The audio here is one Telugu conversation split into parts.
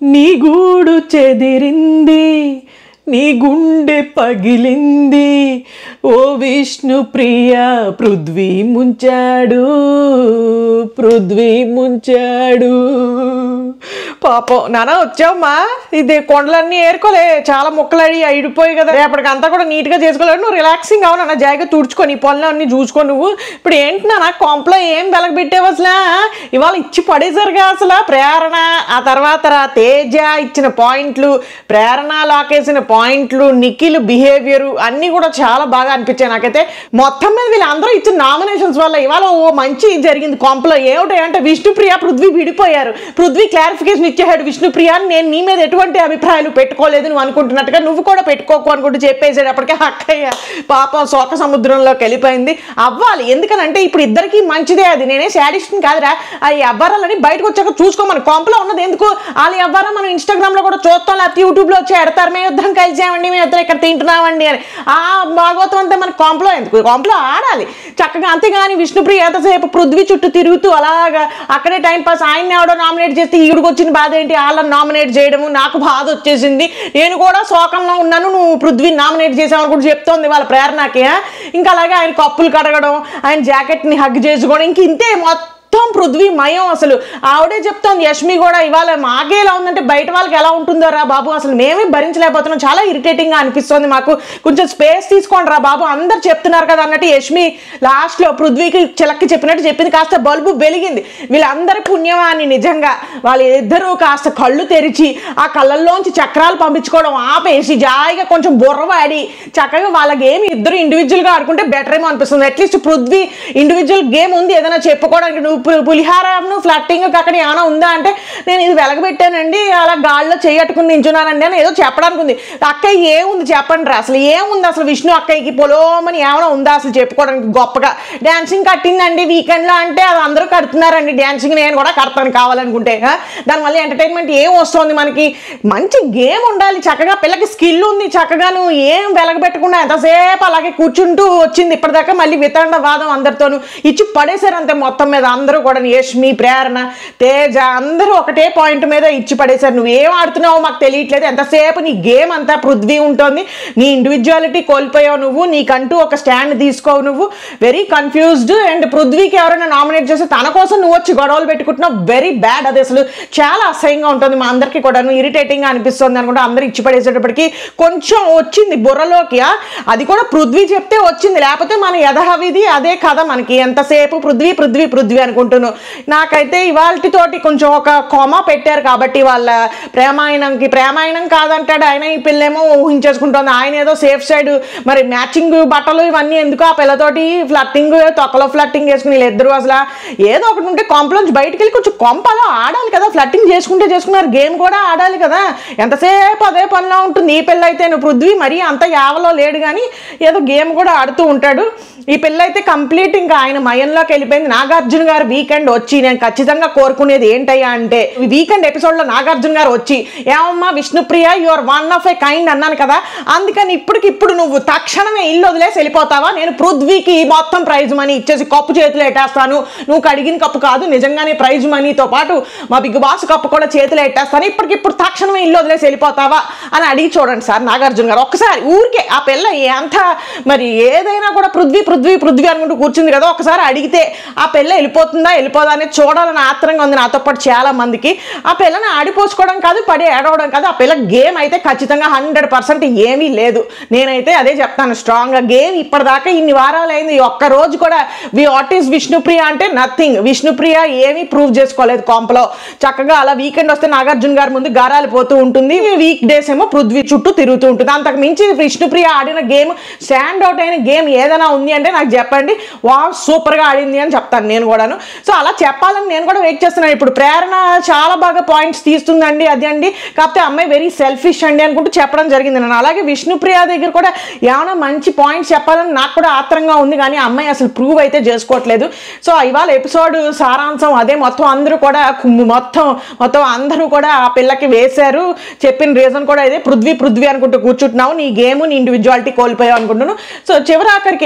నీ గూడు చెదిరింది నీ గుండె పగిలింది ఓ విష్ణు ప్రియ పృథ్వీ ముంచాడు పృథ్వీ ముంచాడు పాపం నాన్న వచ్చావమ్మా ఇది కొండలన్నీ ఏరుకోలే చాలా ముక్కలు అడి అయిపోయి కదా రేపటికంతా కూడా నీట్గా చేసుకోలేదు నువ్వు రిలాక్సింగ్ అవు నాన్న జాయిగా తుడుచుకొని ఈ పనులు అన్నీ చూసుకో నువ్వు ఇప్పుడు ఏంటి నాన్న కొంపలో ఏం వెలగబెట్టేవు అసలు ఇవాళ ఇచ్చి పడేసరిగా అసలు ప్రేరణ ఆ తర్వాత రా తేజ ఇచ్చిన పాయింట్లు ప్రేరణ లాకేసిన పాయింట్లు నిఖిల్ బిహేవియర్ అన్నీ కూడా చాలా బాగా అనిపించాయి నాకైతే మొత్తం మీద వీళ్ళందరూ ఇచ్చిన నామినేషన్స్ వల్ల ఇవాళ ఓ మంచి జరిగింది కొంపలో ఏమిటి అంటే విష్ణుప్రియ పృథ్వీ విడిపోయారు పృథ్వీ క్లారిఫికేషన్ ఇచ్చేసాడు విష్ణుప్రియ అని నేను నీ మీద ఎటువంటి అభిప్రాయాలు పెట్టుకోలేదు నువ్వు అనుకుంటున్నట్టుగా నువ్వు కూడా పెట్టుకోకు అనుకుంటూ చెప్పేసాడు అప్పటికే అక్కయ్య పాపం శోక సముద్రంలోకి వెళ్ళిపోయింది అవ్వాలి ఎందుకనంటే ఇప్పుడు ఇద్దరికి మంచిదే అది నేనే శాడిస్ట్ని కాదురా ఆ అవ్వారాలని బయటకు వచ్చాక చూసుకోమని కొంపలో ఉన్నది ఎందుకు వాళ్ళ అవ్వారా మనం ఇన్స్టాగ్రామ్ లో కూడా చూస్తాం లేకపోతే యూట్యూబ్ లో వచ్చి ఎడతారు మేము ఇద్దరం కలిసామండి మేము ఇద్దరం ఇక్కడ తింటున్నామండి అని ఆ భాగవతం అంతా మన కొంపలో ఎందుకు కొంపలో ఆడాలి చక్కగా అంతేగాని విష్ణుప్రియ ఎంతసేపు పృథ్వీ చుట్టూ తిరుగుతూ అలాగా అక్కడే టైం పాస్ ఆయన ఎవడో నామినేట్ చేస్తే ఈవిడికి వచ్చిన బాధ ఏంటి వాళ్ళని నామినేట్ చేయడము నాకు బాధ వచ్చేసింది నేను కూడా శోకంలో ఉన్నాను నువ్వు పృథ్వీని నామినేట్ చేసావని కూడా చెప్తోంది వాళ్ళ ప్రేరణకి ఆ? ఇంకా అలాగే ఆయన కప్పులు కడగడం ఆయన జాకెట్ని హగ్ చేసుకోవడం ఇంక ఇంతే మొత్తం మొత్తం పృథ్వీ మయం అసలు ఆవిడే చెప్తోంది యష్మి కూడా ఇవాళ మాకే ఎలా ఉందంటే బయట వాళ్ళకి ఎలా ఉంటుందో రా బాబు అసలు మేమే భరించలేకపోతున్నాం చాలా ఇరిటేటింగ్గా అనిపిస్తుంది మాకు కొంచెం స్పేస్ తీసుకోండి రా బాబు అందరు చెప్తున్నారు కదా అన్నట్టు యష్మి లాస్ట్లో పృథ్వీకి చిలక్కి చెప్పినట్టు చెప్పింది కాస్త బల్బు వెలిగింది వీళ్ళందరి పుణ్యమాని నిజంగా వాళ్ళిద్దరూ కాస్త కళ్ళు తెరిచి ఆ కళ్ళల్లోంచి చక్రాలు పంపించుకోవడం ఆపేసి జాయిగా కొంచెం బుర్రవాడి చక్కగా వాళ్ళ గేమ్ ఇద్దరు ఇండివిజువల్గా ఆడుకుంటే బెటర్ ఏమో అనిపిస్తుంది అట్లీస్ట్ పృథ్వీ ఇండివిజువల్ గేమ్ ఉంది ఏదైనా చెప్పుకోవడానికి నువ్వు పు- పులిహారను ఫ్లట్టింగ్ అక్కడ ఏమైనా ఉందా అంటే నేను ఇది వెలగబెట్టానండి అలా గాల్లో చేయట్టుకుని నించున్నానండి అని ఏదో చెప్పడానికి ఉంది అక్కయ్య ఏముంది చెప్పండి రా అసలు ఏముంది అసలు విష్ణు అక్కయ్యకి పొలోమని ఏమైనా ఉందా అసలు చెప్పుకోవడానికి గొప్పగా డాన్సింగ్ కట్టిందండి వీకెండ్లో అంటే అది అందరూ కడుతున్నారండి డాన్సింగ్ నేను కూడా కడతాను కావాలనుకుంటే ఆ? దానివల్ల ఎంటర్టైన్మెంట్ ఏం వస్తుంది మనకి మంచి గేమ్ ఉండాలి చక్కగా పిల్లకి స్కిల్ ఉంది చక్కగా నువ్వు ఏం వెలగబెట్టకుండా ఎంతసేపు అలాగే కూర్చుంటూ వచ్చింది ఇప్పటిదాకా మళ్ళీ వితండ వాదం అందరితోనూ ఇచ్చి పడేశారు అంతే మొత్తం మీద అందరూ కూడా యష్మి ప్రేరణ తేజ అందరూ ఒకటే పాయింట్ మీద ఇచ్చి పడేశారు నువ్వు ఏం ఆడుతున్నావో మాకు తెలియట్లేదు ఎంతసేపు నీ గేమ్ అంతా పృథ్వీ ఉంటుంది నీ ఇండివిజువాలిటీ కోల్పోయావు నువ్వు నీకంటూ ఒక స్టాండ్ తీసుకోవు నువ్వు వెరీ కన్ఫ్యూజ్డ్ అండ్ పృథ్వీకి ఎవరైనా నామినేట్ చేస్తే తన కోసం నువ్వు వచ్చి గొడవలు పెట్టుకుంటున్నావు వెరీ బ్యాడ్ అది అసలు చాలా అసహ్యంగా ఉంటుంది మా అందరికీ కూడా ఇరిటేటింగ్గా అనిపిస్తుంది అనుకుంటే అందరూ ఇచ్చి పడేసేటప్పటికి కొంచెం వచ్చింది బుర్రలోకి ఆ? అది కూడా పృథ్వీ చెప్తే వచ్చింది లేకపోతే మన యథావిధి అదే కథ మనకి ఎంతసేపు పృథ్వీ పృథ్వీ పృథ్వీ అనుకుంటున్నాను నాకైతే ఇవాళతోటి కొంచెం ఒక కొమ పెట్టారు కాబట్టి వాళ్ళ ప్రేమాయణంకి ప్రేమాయణం కాదంటాడు ఆయన ఈ పిల్లేమో ఊహించేసుకుంటుంది ఆయన ఏదో సేఫ్ సైడ్ మరి మ్యాచింగ్ బట్టలు ఇవన్నీ ఎందుకు ఆ పిల్లతోటి ఫ్లట్టింగ్ తొక్కలో ఫ్లట్టింగ్ చేసుకుని వీళ్ళిద్దరు అసలు ఏదో ఒకటి ఉంటే కొంపలోంచి బయటికి వెళ్ళి కొంచెం కొంపలో ఆడాలి కదా ఫ్లట్టింగ్ చేసుకుంటే చేసుకున్నారు గేమ్ కూడా ఆడాలి కదా ఎంతసేపు అదే పనిలో ఉంటుంది ఈ పిల్ల అయితే నువ్వు పృథ్వీ మరీ అంత యావలో లేడు కానీ ఏదో గేమ్ కూడా ఆడుతూ ఉంటాడు ఈ పిల్ల అయితే కంప్లీట్ ఇంకా ఆయన మయంలోకి వెళ్ళిపోయింది నాగార్జున గారు వీకెండ్ వచ్చి నేను ఖచ్చితంగా కోరుకునేది ఏంటయ్యా అంటే ఈ వీకెండ్ ఎపిసోడ్లో నాగార్జున గారు వచ్చి ఏమమ్మా Vishnupriya you are one of a kind అన్నాను కదా అందుకని ఇప్పటికిప్పుడు నువ్వు తక్షణమే ఇల్లు వదిలేసి వెళ్ళిపోతావా నేను పృథ్వీకి మొత్తం ప్రైజ్ మనీ ఇచ్చేసి కప్పు చేతిలో ఎట్టేస్తాను నువ్వు కడిగిన కప్పు కాదు నిజంగానే ప్రైజ్ మనీతో పాటు మా బిగ్ బాస్ కప్పు కూడా చేతిలో ఎట్టేస్తాను ఇప్పటికిప్పుడు తక్షణమే ఇల్లు వదిలేసి వెళ్ళిపోతావా అని అడిగి చూడండి సార్ నాగార్జున గారు ఒక్కసారి ఊరికే ఆ పిల్ల ఎంత మరి ఏదైనా కూడా పృథ్వీ పృథ్వీ పృథ్వీ అనుకుంటూ కూర్చుంది కదా ఒకసారి అడిగితే ఆ పిల్ల వెళ్ళిపోతుందా వెళ్ళిపోదా అనేది చూడాలని ఆత్రంగా ఉంది నాతో పాటు చాలా మందికి ఆ పిల్లని ఆడిపోసుకోవడం కాదు పడి ఏడవడం కాదు ఆ పిల్ల గేమ్ అయితే ఖచ్చితంగా హండ్రెడ్ పర్సెంట్ ఏమీ లేదు నేనైతే అదే చెప్తాను స్ట్రాంగ్గా గేమ్ ఇప్పటిదాకా ఇన్ని వారాలు అయింది ఈ ఒక్క రోజు కూడా వి వాట్ ఈస్ విష్ణుప్రియ అంటే నథింగ్ విష్ణుప్రియ ఏమీ ప్రూవ్ చేసుకోలేదు కాంపలో చక్కగా అలా వీకెండ్ వస్తే నాగార్జున గారి ముందు గారాలు పోతూ ఉంటుంది వీక్ డేస్ ఏమో పృథ్వీ చుట్టూ తిరుగుతూ ఉంటుంది అంతకు మించి విష్ణుప్రియ ఆడిన గేమ్ స్టాండ్ అవుట్ అయిన గేమ్ ఏదైనా ఉంది అంటే నాకు చెప్పండి వా సూపర్గా ఆడింది అని చెప్తాను నేను కూడాను సో అలా చెప్పాలని నేను కూడా వెయిట్ చేస్తున్నాను ఇప్పుడు ప్రేరణ చాలా బాగా పాయింట్స్ తీస్తుందండి అది అండి కాకపోతే అమ్మాయి వెరీ సెల్ఫిష్ అండి అనుకుంటూ చెప్పడం జరిగింది నేను అలాగే విష్ణుప్రియ దగ్గర కూడా ఏమైనా మంచి పాయింట్స్ చెప్పాలని నాకు కూడా ఆత్రంగా ఉంది కానీ ఆ అమ్మాయి అసలు ప్రూవ్ అయితే చేసుకోవట్లేదు సో ఇవాళ ఎపిసోడ్ సారాంశం అదే మొత్తం అందరూ కూడా కుమ్ము- మొత్తం మొత్తం అందరూ కూడా ఆ పిల్లకి వేశారు చెప్పిన రీజన్ కూడా ఇదే పృథ్వీ పృథ్వీ అనుకుంటూ కూర్చుంటున్నావు నీ గేమ్ నీ ఇండివిజువాలిటీ కోల్పోయావు అనుకుంటున్నాను సో చివరి ఆఖరికి ఎపిసోడ్లో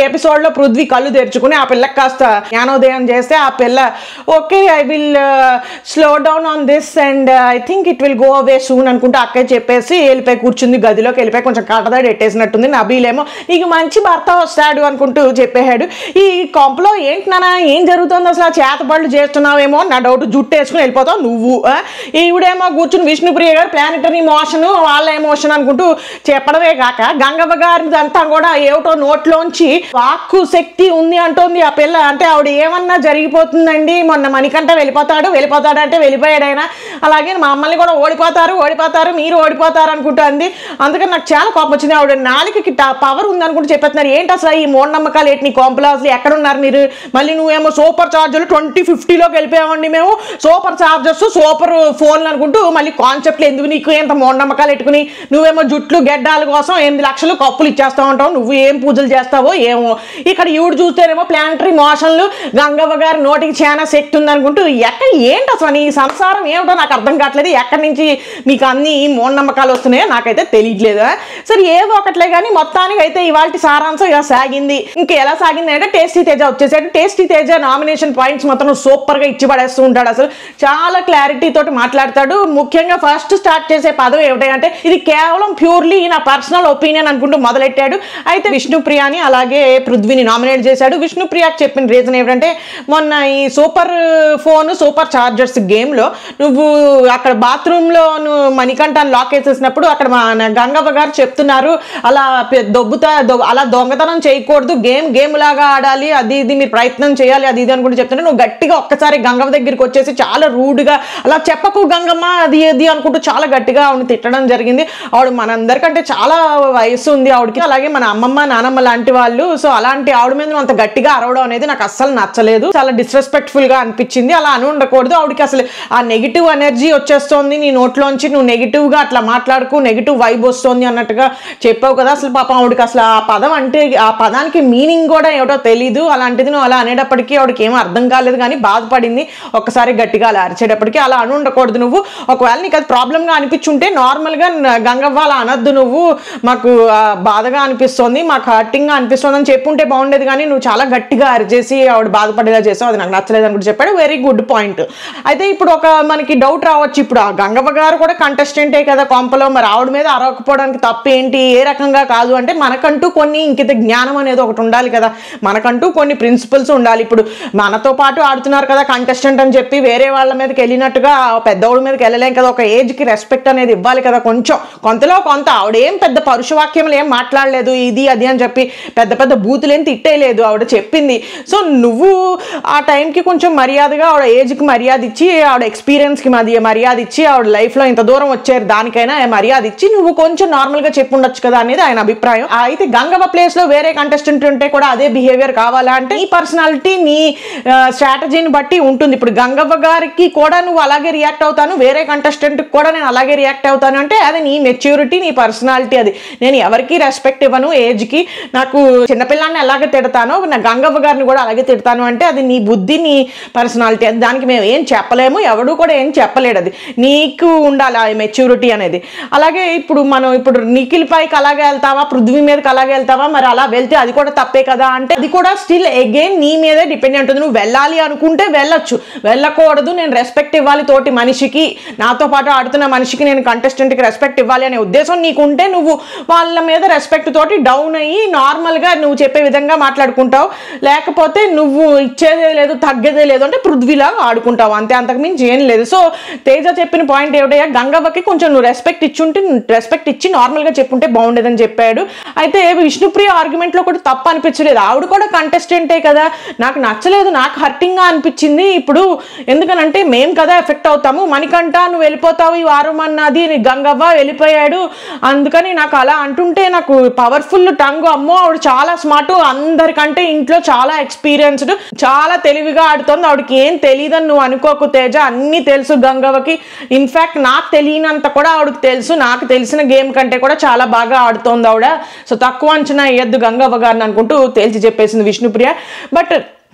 టైంలో పృథ్వీ కళ్ళు తెరుచుకుని ఆ పిల్లకి కాస్త జ్ఞానోదయం చేస్తే ఆ పిల్ల okay I will slow down on this and I think it will go away soon అనుకుంటే అక్కయ్య చెప్పేసి వెళ్ళిపోయి కూర్చుంది గదిలోకి వెళ్ళిపోయి కొంచెం కట్టదాడి ఎట్టేసినట్టుంది నబీలేమో నీకు మంచి భర్త వస్తాడు అనుకుంటూ చెప్పేశాడు ఈ కొంపలో ఏంటి నాన్న ఏం జరుగుతుందో అసలు ఆ చేతబడులు చేస్తున్నావేమో నా డౌట్ జుట్టు వేసుకుని వెళ్ళిపోతావు నువ్వు ఆ? ఈవిడేమో కూర్చుని విష్ణుప్రియ గారు ప్లానిటరీ మోషన్ వాళ్ళ ఎమోషన్ అనుకుంటూ చెప్పడమే కాక గంగవ్వ గారిది అంతా కూడా ఏమిటో నోట్లోంచి వాక్కు శక్తి ఉంది అంటోంది ఆ పిల్ల అంటే ఆవిడ ఏమన్నా జరిగిపోతుందండి మొన్న మణికంఠ వెళ్ళిపోతాడు వెళ్ళిపోతాడు అంటే వెళ్ళిపోయాడు ఆయన అలాగే మమ్మల్ని కూడా ఓడిపోతారు ఓడిపోతారు మీరు ఓడిపోతారు అనుకుంటుంది అందుకని నాకు చాలా కోపం వచ్చింది ఆవిడ నాలుగుకి పవర్ ఉంది అనుకుంటూ చెప్పేస్తున్నారు ఏంటి అసలు ఈ మూఢనమ్మకాలు ఏంటి నీ కోంపలో అసలు ఎక్కడ ఉన్నారు మీరు మళ్ళీ నువ్వేమో సూపర్ చార్జర్లు ట్వంటీ ఫిఫ్టీలోకి వెళ్ళిపోయామండి మేము సూపర్ చార్జర్స్ సూపర్ ఫోన్లు అనుకుంటూ మళ్ళీ కాన్సెప్ట్లు ఎందుకు నీకు ఎంత మూఢనమ్మకాలు పెట్టుకుని నువ్వేమో జుట్లు గెడ్డాల కోసం ఎనిమిది లక్షలు కప్పులు ఇచ్చేస్తా ఉంటావు నువ్వు ఏం పూజలు చేస్తావో ఏమో ఇక్కడ ఈవిడ చూస్తేనేమో ప్లానటరీ మోషన్లు గంగవ్వ గారి నోటికి చాలా శక్తి ఉంది అనుకుంటూ ఎక్కడ ఏంటి అసలు నీ సంసారం ఏమిటో నాకు అర్థం కావట్లేదు ఎక్కడి నుంచి మీకు అన్ని మూఢనమ్మకాలు వస్తున్నాయో నాకైతే తెలియట్లేదు సరే ఏదో ఒకట్లే కానీ మొత్తానికి అయితే ఇవాళ సారాంశం ఇలా సాగింది ఇంకా ఎలా సాగింది అంటే టేస్టీ తేజ వచ్చేసాడు టేస్టీ తేజ నామినేషన్ పాయింట్స్ మొత్తం సూపర్ గా ఇచ్చి పడేస్తూ ఉంటాడు అసలు చాలా క్లారిటీ తోటి మాట్లాడతాడు ముఖ్యంగా ఫస్ట్ స్టార్ట్ చేసే పదం ఏమిటంటే ఇది కేవలం ప్యూర్లీ నా పర్సనల్ ఒపీనియన్ అనుకుంటూ మొదలెట్టాడు అయితే విష్ణుప్రియాని అలాగే పృథ్వీని నామినేట్ చేశాడు విష్ణుప్రియాకి చెప్పిన రీజన్ ఏమిటంటే మొన్న ఈ సూపర్ ఫోన్ సూపర్ చార్జర్స్ గేమ్లో నువ్వు అక్కడ బాత్రూంలో నువ్వు మణికంఠాన్ని లాక్ వేసేసినప్పుడు అక్కడ మన గంగవ్వ గారు చెప్తున్నారు అలా పె- దొబ్బుతా దొ- అలా దొంగతనం చేయకూడదు గేమ్ గేమ్ లాగా ఆడాలి అది ఇది మీరు ప్రయత్నం చేయాలి అది ఇది అనుకుంటూ చెప్తున్నా నువ్వు గట్టిగా ఒక్కసారి గంగవ్వ దగ్గరికి వచ్చేసి చాలా రూడ్గా అలా చెప్పకు గంగమ్మ అది ఇది అనుకుంటూ చాలా గట్టిగా ఆవిడ తిట్టడం జరిగింది ఆవిడ మనందరికంటే చాలా వయసు ఉంది ఆవిడకి అలాగే మన అమ్మమ్మ నానమ్మ లాంటి వాళ్ళు సో అలాంటి ఆవిడ మీద నువ్వు అంత గట్టిగా అరవడం అనేది నాకు అస్సలు నచ్చలేదు చాలా డిస్రెస్పెక్ట్ఫుల్ గా అనిపించింది అలా అని ఉండకూడదు ఆవిడకి అసలు ఆ నెగిటివ్ ఎనర్జీ వచ్చేస్తోంది నీ నోట్లోంచి నువ్వు నెగిటివ్ గా అట్లా మాట్లాడుకు నెగిటివ్ వైబ్ వస్తుంది అన్నట్టుగా చెప్పావు కదా అసలు పాపం ఆవిడకి అసలు ఆ పదం అంటే ఆ పదానికి మీనింగ్ కూడా ఏమిటో తెలీదు అలాంటిది నువ్వు అలా అనేటప్పటికీ ఆవిడకి ఏమీ అర్థం కాలేదు కానీ బాధపడింది ఒక్కసారి గట్టిగా అలా అరిచేటప్పటికి అలా అని ఉండకూడదు నువ్వు ఒకవేళ నీకు అది ప్రాబ్లంగా అనిపించుంటే నార్మల్గా గంగవ్వ అలా అనొద్దు నువ్వు మాకు ఆ, బాధగా అనిపిస్తుంది మాకు హర్టింగ్గా అనిపిస్తుంది అని చెప్పుంటే బాగుండేది కానీ నువ్వు చాలా గట్టిగా అరిచేసి ఆవిడ బాధపడేలా చేసావు అది నాకు నచ్చలేదు అని కూడా చెప్పాడు వెరీ గుడ్ పాయింట్ అయితే ఇప్పుడు ఒక మనకి డౌట్ రావచ్చు ఇప్పుడు ఆ గంగవ్వ గారు కూడా కంటెస్టెంటే కదా కొంపలో మరి ఆవిడ మీద అరవకపోవడానికి తప్పేంటి ఏ రకంగా కాదు అంటే మనకంటూ కొన్ని ఇంకిత జ్ఞానం అనేది ఒకటి ఉండాలి కదా మనకంటూ కొన్ని ప్రిన్సిపల్స్ ఉండాలి ఇప్పుడు మనతో పాటు ఆడుతున్నారు కదా కంటెస్టెంట్ అని చెప్పి వేరే వాళ్ళ మీదకి వెళ్ళినట్టుగా ఆ పెద్దవాళ్ళ మీదకి వెళ్ళలేం కదా ఒక ఏజ్కి రెస్పెక్ట్ అనేది ఇవ్వాలి కదా కొంచెం కొంతలో కొంత ఆవిడ ఏం పెద్ద పరుషవాక్యములు ఏం మాట్లాడలేదు ఇది అది అని చెప్పి పెద్ద పెద్ద బూతులు ఏం తిట్టేయలేదు ఆవిడ చెప్పింది సో నువ్వు ఆ టైంకి కొంచెం మర్యాదగా ఆవిడ ఏజ్కి మర్యాద ఇచ్చి ఆవిడ ఎక్స్పీరియన్స్కి మధ్య మర్యాద ఇచ్చి ఆవిడ లైఫ్లో ఇంత దూరం వచ్చారు దానికైనా మర్యాద ఇచ్చి నువ్వు కొంచెం నార్మల్గా చెప్పుండొచ్చు కదా అనేది ఆయన అభిప్రాయం ఆ అయితే గంగవ్వ ప్లేస్లో వేరే కంటెస్టెంట్ ఉంటే కూడా అదే బిహేవియర్ కావాలా అంటే నీ పర్సనాలిటీ నీ స్ట్రాటజీని బట్టి ఉంటుంది ఇప్పుడు గంగవ్వ గారికి కూడా నువ్వు అలాగే రియాక్ట్ అవుతాను వేరే కంటెస్టెంట్ కూడా నేను అలాగే రియాక్ట్ అవుతాను అంటే అది నీ మెచ్యూరిటీ నీ పర్సనాలిటీ అది నేను ఎవరికి రెస్పెక్ట్ ఇవ్వను ఏజ్కి నాకు చిన్నపిల్లాన్ని ఎలాగే తిడతానో నా గంగవ్వ గారిని కూడా అలాగే తిడతాను అంటే అది నీ బుద్ధి నీ పర్సనాలిటీ అది దానికి మేము ఏం చెప్పలేము ఎవడు కూడా ఏం చెప్పలేడు అది నీకు ఉండాలి ఆ మెచ్యూరిటీ అనేది అలాగే ఇప్పుడు మనం ఇప్పుడు నిఖిల్ పైకి అలాగే వెళ్తావా పృథ్వీ మీదకి అలాగే వెళ్తావా మరి అలా వెళ్తే అది కూడా తప్పే కదా అంటే అది కూడా స్టిల్ అగైన్ నీ మీదే డిపెండ్ ఉంటుంది నువ్వు వెళ్ళాలి అనుకుంటే వెళ్ళొచ్చు వెళ్ళకూడదు నేను రెస్పెక్ట్ ఇవ్వాలి తోటి మనిషికి నాతో పాటు ఆడుతున్న మనిషికి నేను కంటెస్టెంట్కి రెస్పెక్ట్ ఇవ్వాలి అనే ఉద్దేశం నీకుంటే నువ్వు వాళ్ళ మీద రెస్పెక్ట్ తోటి డౌన్ అయ్యి నార్మల్గా నువ్వు చెప్పే విధంగా మాట్లాడుకుంటావు లేకపోతే నువ్వు ఇచ్చేదే లేదు తగ్గేదే లేదు అంటే పృథ్వీలాగా ఆడుకుంటావు అంతే అంతకు మించి ఏం లేదు సో తేజ చెప్పిన పాయింట్ ఏమిటయ్యా గంగవ్వకి కొంచెం నువ్వు రెస్పెక్ట్ ఇచ్చుంటే రెస్పెక్ట్ ఇచ్చి నార్మల్గా చెప్పుంటే బాగుండేదని చెప్పాడు అయితే విష్ణుప్రియ ఆర్గ్యుమెంట్లో కూడా తప్పు అనిపించలేదు ఆవిడ కూడా కంటెస్టెంటే కదా నాకు నచ్చలేదు నాకు హర్టింగ్గా అనిపించింది ఇప్పుడు ఎందుకనంటే మేం కదా ఎఫెక్ట్ అవుతాము మణికంఠ నువ్వు వెళ్ళిపోతావు ఈ వారం అన్నది నీ గంగవ్వ వెళ్ళిపోయాడు అందుకని నాకు అలా అంటుంటే నాకు పవర్ఫుల్ టంగ్ అమ్మో ఆవిడ చాలా స్మార్ట్ అందరికంటే ఇంట్లో చాలా ఎక్స్పీరియన్స్డ్ చాలా తెలివిగా ఆడుతోంది ఆవిడకి ఏం తెలియదని నువ్వు అనుకోకు తేజ అన్నీ తెలుసు గంగవ్వకి ఇన్ఫ్యాక్ట్ నాకు తెలియనంత కూడా ఆవిడకి తెలుసు నాకు తెలిసిన గేమ్ కంటే కూడా చాలా బాగా ఆడుతోంది ఆవిడ సో తక్కువ అంచనా వేయద్దు గంగవ్వ గారిని అనుకుంటూ తేల్చి చెప్పేసింది విష్ణుప్రియ బట్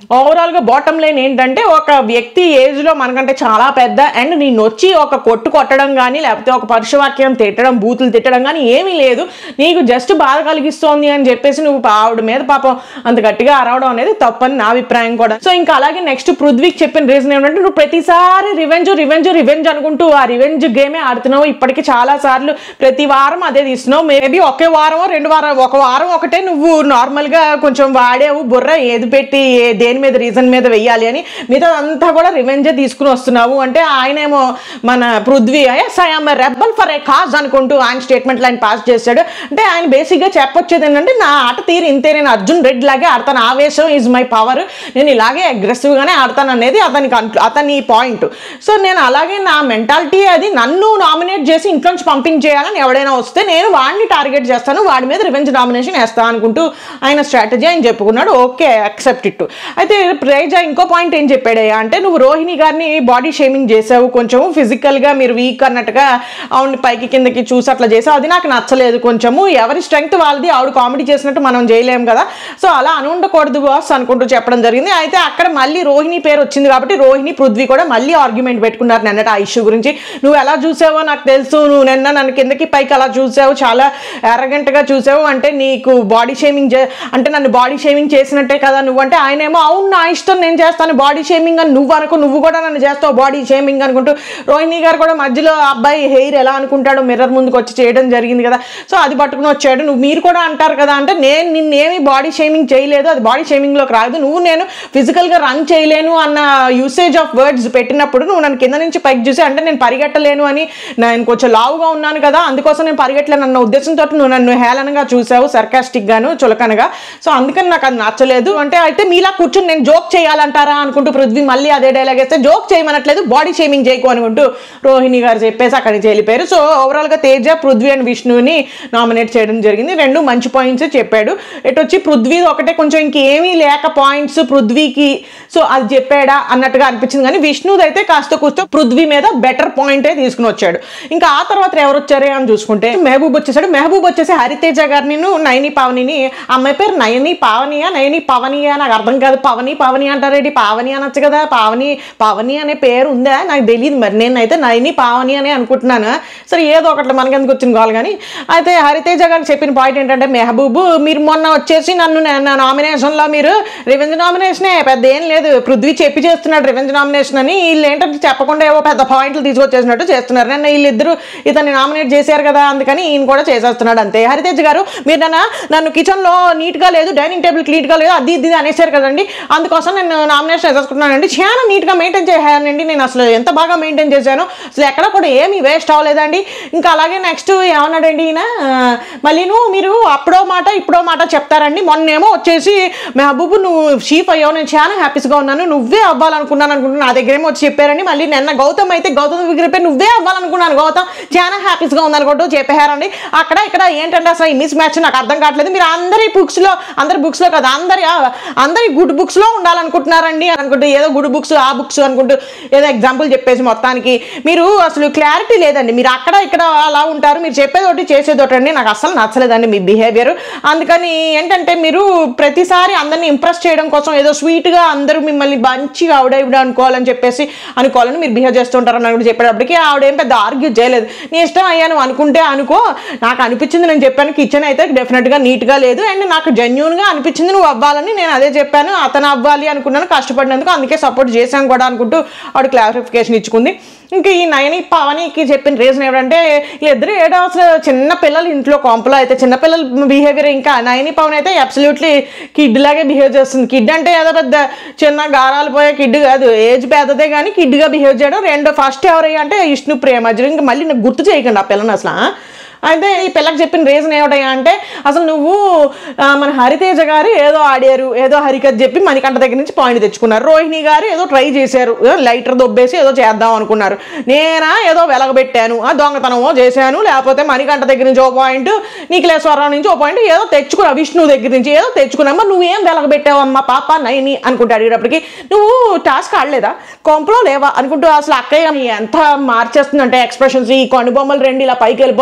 ఓవరాల్గా బాటమ్ లైన్ ఏంటంటే ఒక వ్యక్తి ఏజ్లో మనకంటే చాలా పెద్ద అండ్ నేను వచ్చి ఒక కొట్టు కొట్టడం కానీ లేకపోతే ఒక పరుషవాక్యం తిట్టడం బూతులు తిట్టడం కానీ ఏమీ లేదు నీకు జస్ట్ బాధ కలిగిస్తోంది అని చెప్పేసి నువ్వు ఆవిడ మీద పాపం అంత గట్టిగా అరవడం అనేది తప్పని నా అభిప్రాయం కూడా సో ఇంకా అలాగే నెక్స్ట్ పృథ్వీకి చెప్పిన రీజన్ ఏంటంటే నువ్వు ప్రతిసారి రివెంజ్ రివెంజ్ రివెంజ్ అనుకుంటూ ఆ రివెంజ్ గేమే ఆడుతున్నావు ఇప్పటికి చాలా సార్లు ప్రతి వారం అదే తీస్తున్నావు మేబీ ఒకే వారం రెండు వారం ఒక వారం ఒకటే నువ్వు నార్మల్గా కొంచెం వాడేవు బుర్ర ఏది పెట్టి ఏ- దేని మీద రీజన్ మీద వెయ్యాలి అని మిగతా అంతా కూడా రివెంజే తీసుకుని వస్తున్నావు అంటే ఆయనేమో మన Prithvi yes I'm rebel for a cause అనుకుంటూ ఆయన స్టేట్మెంట్లు ఆయన పాస్ చేశాడు అంటే ఆయన బేసిక్గా చెప్పొచ్చేది ఏంటంటే నా ఆట తీరు ఇంతే నేను అర్జున్ రెడ్డి లాగే ఆడతాను ఆవేశం ఈజ్ మై పవర్ నేను ఇలాగే అగ్రెసివ్గానే ఆడతాను అనేది అతనికి అంటు- అతని పాయింట్ సో నేను అలాగే నా మెంటాలిటీ అది నన్ను నామినేట్ చేసి ఇంట్లోంచి పంపించేయాలని ఎవడైనా వస్తే నేను వాడిని టార్గెట్ చేస్తాను వాడి మీద రివెంజ్ నామినేషన్ వేస్తాను అనుకుంటూ ఆయన స్ట్రాటజీ ఆయన చెప్పుకున్నాడు ఓకే అక్సెప్ట్ ఇట్ అయితే ప్రైజా ఇంకో పాయింట్ ఏం చెప్పాడయ్యా అంటే నువ్వు రోహిణి గారిని బాడీ షేమింగ్ చేసావు కొంచెం ఫిజికల్గా మీరు వీక్ అన్నట్టుగా ఆవిడని పైకి కిందకి చూసి అట్లా చేసావు అది నాకు నచ్చలేదు కొంచెము ఎవరి స్ట్రెంగ్త్ వాళ్ళది ఆవిడ కామెడీ చేసినట్టు మనం చేయలేం కదా సో అలా అని ఉండకూడదు బాస్ అనుకుంటూ చెప్పడం జరిగింది అయితే అక్కడ మళ్ళీ రోహిణి పేరు వచ్చింది కాబట్టి రోహిణి పృథ్వీ కూడా మళ్ళీ ఆర్గ్యుమెంట్ పెట్టుకున్నారు నిన్నట ఆ ఇష్యూ గురించి నువ్వు ఎలా చూసావో నాకు తెలుసు నువ్వు నిన్న నన్ను కిందకి పైకి అలా చూసావు చాలా ఎరగెంట్గా చూసావు అంటే నీకు బాడీ షేమింగ్ చే అంటే నన్ను బాడీ షేమింగ్ చేసినట్టే కదా నువ్వు అంటే ఆయనేమో అవును నా ఇష్టం నేను చేస్తాను బాడీ షేమింగ్ అని నువ్వు అనుకో నువ్వు కూడా నన్ను చేస్తావు బాడీ షేమింగ్ అనుకుంటూ రోహిణి గారు కూడా మధ్యలో ఆ అబ్బాయి హెయిర్ ఎలా అనుకుంటాడో మిర్రర్ ముందుకు వచ్చి చేయడం జరిగింది కదా సో అది పట్టుకుని వచ్చాడు నువ్వు మీరు కూడా అంటారు కదా అంటే నేను నిన్నేమి బాడీ షేమింగ్ చేయలేదు అది బాడీ షేమింగ్లోకి రాదు నువ్వు నేను ఫిజికల్గా రన్ చేయలేను అన్న యూసేజ్ ఆఫ్ వర్డ్స్ పెట్టినప్పుడు నువ్వు నన్ను కింద నుంచి పైకి చూసి అంటే నేను పరిగెట్టలేను అని నేను కొంచెం లావుగా ఉన్నాను కదా అందుకోసం నేను పరిగెట్టలేను అన్న ఉద్దేశంతో నువ్వు నన్ను హేళనగా చూసావు సర్కాస్టిక్ గాను చులకనగా సో అందుకని నాకు అది నచ్చలేదు అంటే అయితే మీలా కూర్చొని నేను జోక్ చేయాలంటారా అనుకుంటూ పృథ్వీ మళ్ళీ అదే డైలాగ్ వేస్తే జోక్ చేయమనట్లేదు బాడీ షేమింగ్ చేయకు అనుకుంటూ రోహిణి గారు చెప్పేసి అక్కడి నుంచి వెళ్ళిపోయారు సో ఓవరాల్గా తేజ పృథ్వీ అండ్ విష్ణుని నామినేట్ చేయడం జరిగింది రెండు మంచి పాయింట్స్ చెప్పాడు ఎటు వచ్చి పృథ్వీ ఒకటే కొంచెం ఇంకేమీ లేక పాయింట్స్ పృథ్వీకి సో అది చెప్పాడా అన్నట్టుగా అనిపించింది కానీ విష్ణుది అయితే కాస్త కూస్త పృథ్వీ మీద బెటర్ పాయింటే తీసుకుని వచ్చాడు ఇంకా ఆ తర్వాత ఎవరు వచ్చారే అని చూసుకుంటే మెహబూబ్ వచ్చేసాడు మెహబూబ్ వచ్చేసి హరితేజ గారిని నయని పావనిని అమ్మాయి పేరు నయని పావనియా నయని పవనియా నాకు అర్థం కాదు పవని పవని అంటారేంటి పావని అనొచ్చు కదా పావని పవని అనే పేరు ఉందా నాకు తెలియదు మరి నేనైతే నయని పావని అని అనుకుంటున్నాను సరే ఏదో ఒకటి మనకెందుకు వచ్చిన కావాలి కానీ అయితే హరితేజ గారికి చెప్పిన పాయింట్ ఏంటంటే మెహబూబ్ మీరు మొన్న వచ్చేసి నన్ను నా నామినేషన్లో మీరు రివెంజ్ నామినేషనే పెద్ద ఏం లేదు పృథ్వీ చెప్పి చేస్తున్నాడు రివెంజ్ నామినేషన్ అని వీళ్ళు ఏంటంటే చెప్పకుండా ఏవో పెద్ద పాయింట్లు తీసుకొచ్చేసినట్టు చేస్తున్నారు నన్ను వీళ్ళిద్దరు ఇతన్ని నామినేట్ చేశారు కదా అందుకని ఈయన కూడా చేసేస్తున్నాడు అంతే హరితేజ్ గారు మీరు నన్ను నన్ను కిచెన్లో నీట్గా లేదు డైనింగ్ టేబుల్ నీట్గా లేదు అది ఇది అనేసారు కదండి అందుకోసం నేను నామినేషన్ వేసేసుకుంటున్నానండి చాలా నీట్గా మెయింటైన్ చేయాలండి నేను అసలు ఎంత బాగా మెయింటైన్ చేశాను అసలు ఎక్కడ కూడా ఏమీ వేస్ట్ అవ్వలేదండి ఇంకా అలాగే నెక్స్ట్ ఏమన్నాడండి ఈయన ఆ, మళ్ళీ నువ్వు మీరు అప్పుడో మాట ఇప్పుడో మాట చెప్తారండి మొన్నేమో వచ్చేసి మెహబూబ్ నువ్వు చీఫ్ అయ్యావు నేను చాలా హ్యాపీస్గా ఉన్నాను నువ్వే అవ్వాలనుకున్నాను అనుకుంటున్నాను నా దగ్గరేమో వచ్చి చెప్పారండి మళ్ళీ నిన్న గౌతమ్ అయితే గౌతమ్ విగ్రహపై నువ్వే అవ్వాలనుకున్నాను గౌతమ్ చాలా హ్యాపీస్గా ఉందనుకుంటూ చెప్పారండి అక్కడ ఇక్కడ ఏంటంటే అసలు ఈ మిస్ మ్యాచ్ నాకు అర్థం కావట్లేదు మీరు అందరి బుక్స్లో అందరి బుక్స్లో కదా అందరి ఆ, అందరి గుడ్ బుక్స్లో ఉండాలనుకుంటున్నారండి అనుకుంటూ ఏదో గుడ్ బుక్స్ ఆ బుక్స్ అనుకుంటూ ఏదో ఎగ్జాంపుల్ చెప్పేసి మొత్తానికి మీరు అసలు క్లారిటీ లేదండి మీరు అక్కడ ఇక్కడ అలా ఉంటారు మీరు చెప్పేది ఒకటి చేసేది ఒకటి అండి నాకు అసలు నచ్చలేదండి మీ బిహేవియర్ అందుకని ఏంటంటే మీరు ప్రతిసారి అందరిని ఇంప్రెస్ చేయడం కోసం ఏదో స్వీట్గా అందరూ మిమ్మల్ని మంచిగా ఆవిడ ఇవిడ అనుకోవాలని చెప్పేసి అనుకోవాలని మీరు బిహేవ్ చేస్తుంటారని కూడా చెప్పేటప్పటికి ఆవిడ ఏం పెద్ద ఆర్గ్యూ చేయలేదు నీ ఇష్టం అయ్యాను అనుకుంటే అనుకో నాకు అనిపించింది నేను చెప్పాను కిచెన్ అయితే డెఫినెట్గా నీట్గా లేదు అండ్ నాకు జెన్యున్గా అనిపించింది నువ్వు అవ్వాలని నేను అదే చెప్పాను అతను అవ్వాలి అనుకున్నాను కష్టపడినందుకు అందుకే సపోర్ట్ చేశాను కూడా అనుకుంటూ ఆవిడ క్లారిఫికేషన్ ఇచ్చుకుంది ఇంకా ఈ నయని పవనికి చెప్పిన రీజన్ ఏమిటంటే వీళ్ళిద్దరు ఏడో అసలు చిన్న పిల్లలు ఇంట్లో కొంపలో అయితే చిన్న పిల్లల బిహేవియర్ ఇంకా నయని పవన్ అయితే అబ్సల్యూట్లీ కిడ్ లాగే బిహేవ్ చేస్తుంది కిడ్ అంటే ఏదో పెద్ద చిన్న గారాలు పోయే కిడ్ కాదు ఏజ్ పెద్దదే కానీ కిడ్గా బిహేవ్ చేయడం రెండో ఫస్ట్ ఎవరయ్యా అంటే విష్ణు ప్రియ మధ్యలో ఇంకా మళ్ళీ నాకు గుర్తు చేయకండి ఆ పిల్లని అసలు ఆ? అయితే ఈ పిల్లకి చెప్పిన రీజన్ ఏమిటయ్యా అంటే అసలు నువ్వు ఆ, మన హరితేజ గారు ఏదో ఆడారు ఏదో హరికథ చెప్పి మణికంఠ దగ్గర నుంచి పాయింట్ తెచ్చుకున్నారు రోహిణి గారు ఏదో ట్రై చేశారు ఏదో లైటర్ దొబ్బేసి ఏదో చేద్దాం అనుకున్నారు నేనా ఏదో వెలగబెట్టాను ఆ దొంగతనమో చేశాను లేకపోతే మణికంఠ దగ్గర నుంచి ఓ పాయింట్ నీకులేశ్వరరావు నుంచి ఓ పాయింట్ ఏదో తెచ్చుకున్నా విష్ణు దగ్గర నుంచి ఏదో తెచ్చుకున్నా మరి నువ్వేం వెలగబెట్టావమ్మా పాప నయని అనుకుంటే అడిగేటప్పటికి నువ్వు టాస్క్ ఆడలేదా కొంపలో లేవా అనుకుంటూ అసలు అక్కయ్య నీ ఎంత మార్చేస్తుందంటే ఎక్స్ప్రెషన్స్ ఈ కొనుబొమ్మలు రెండు ఇలా పైకి వెళ్ళిపోతాయి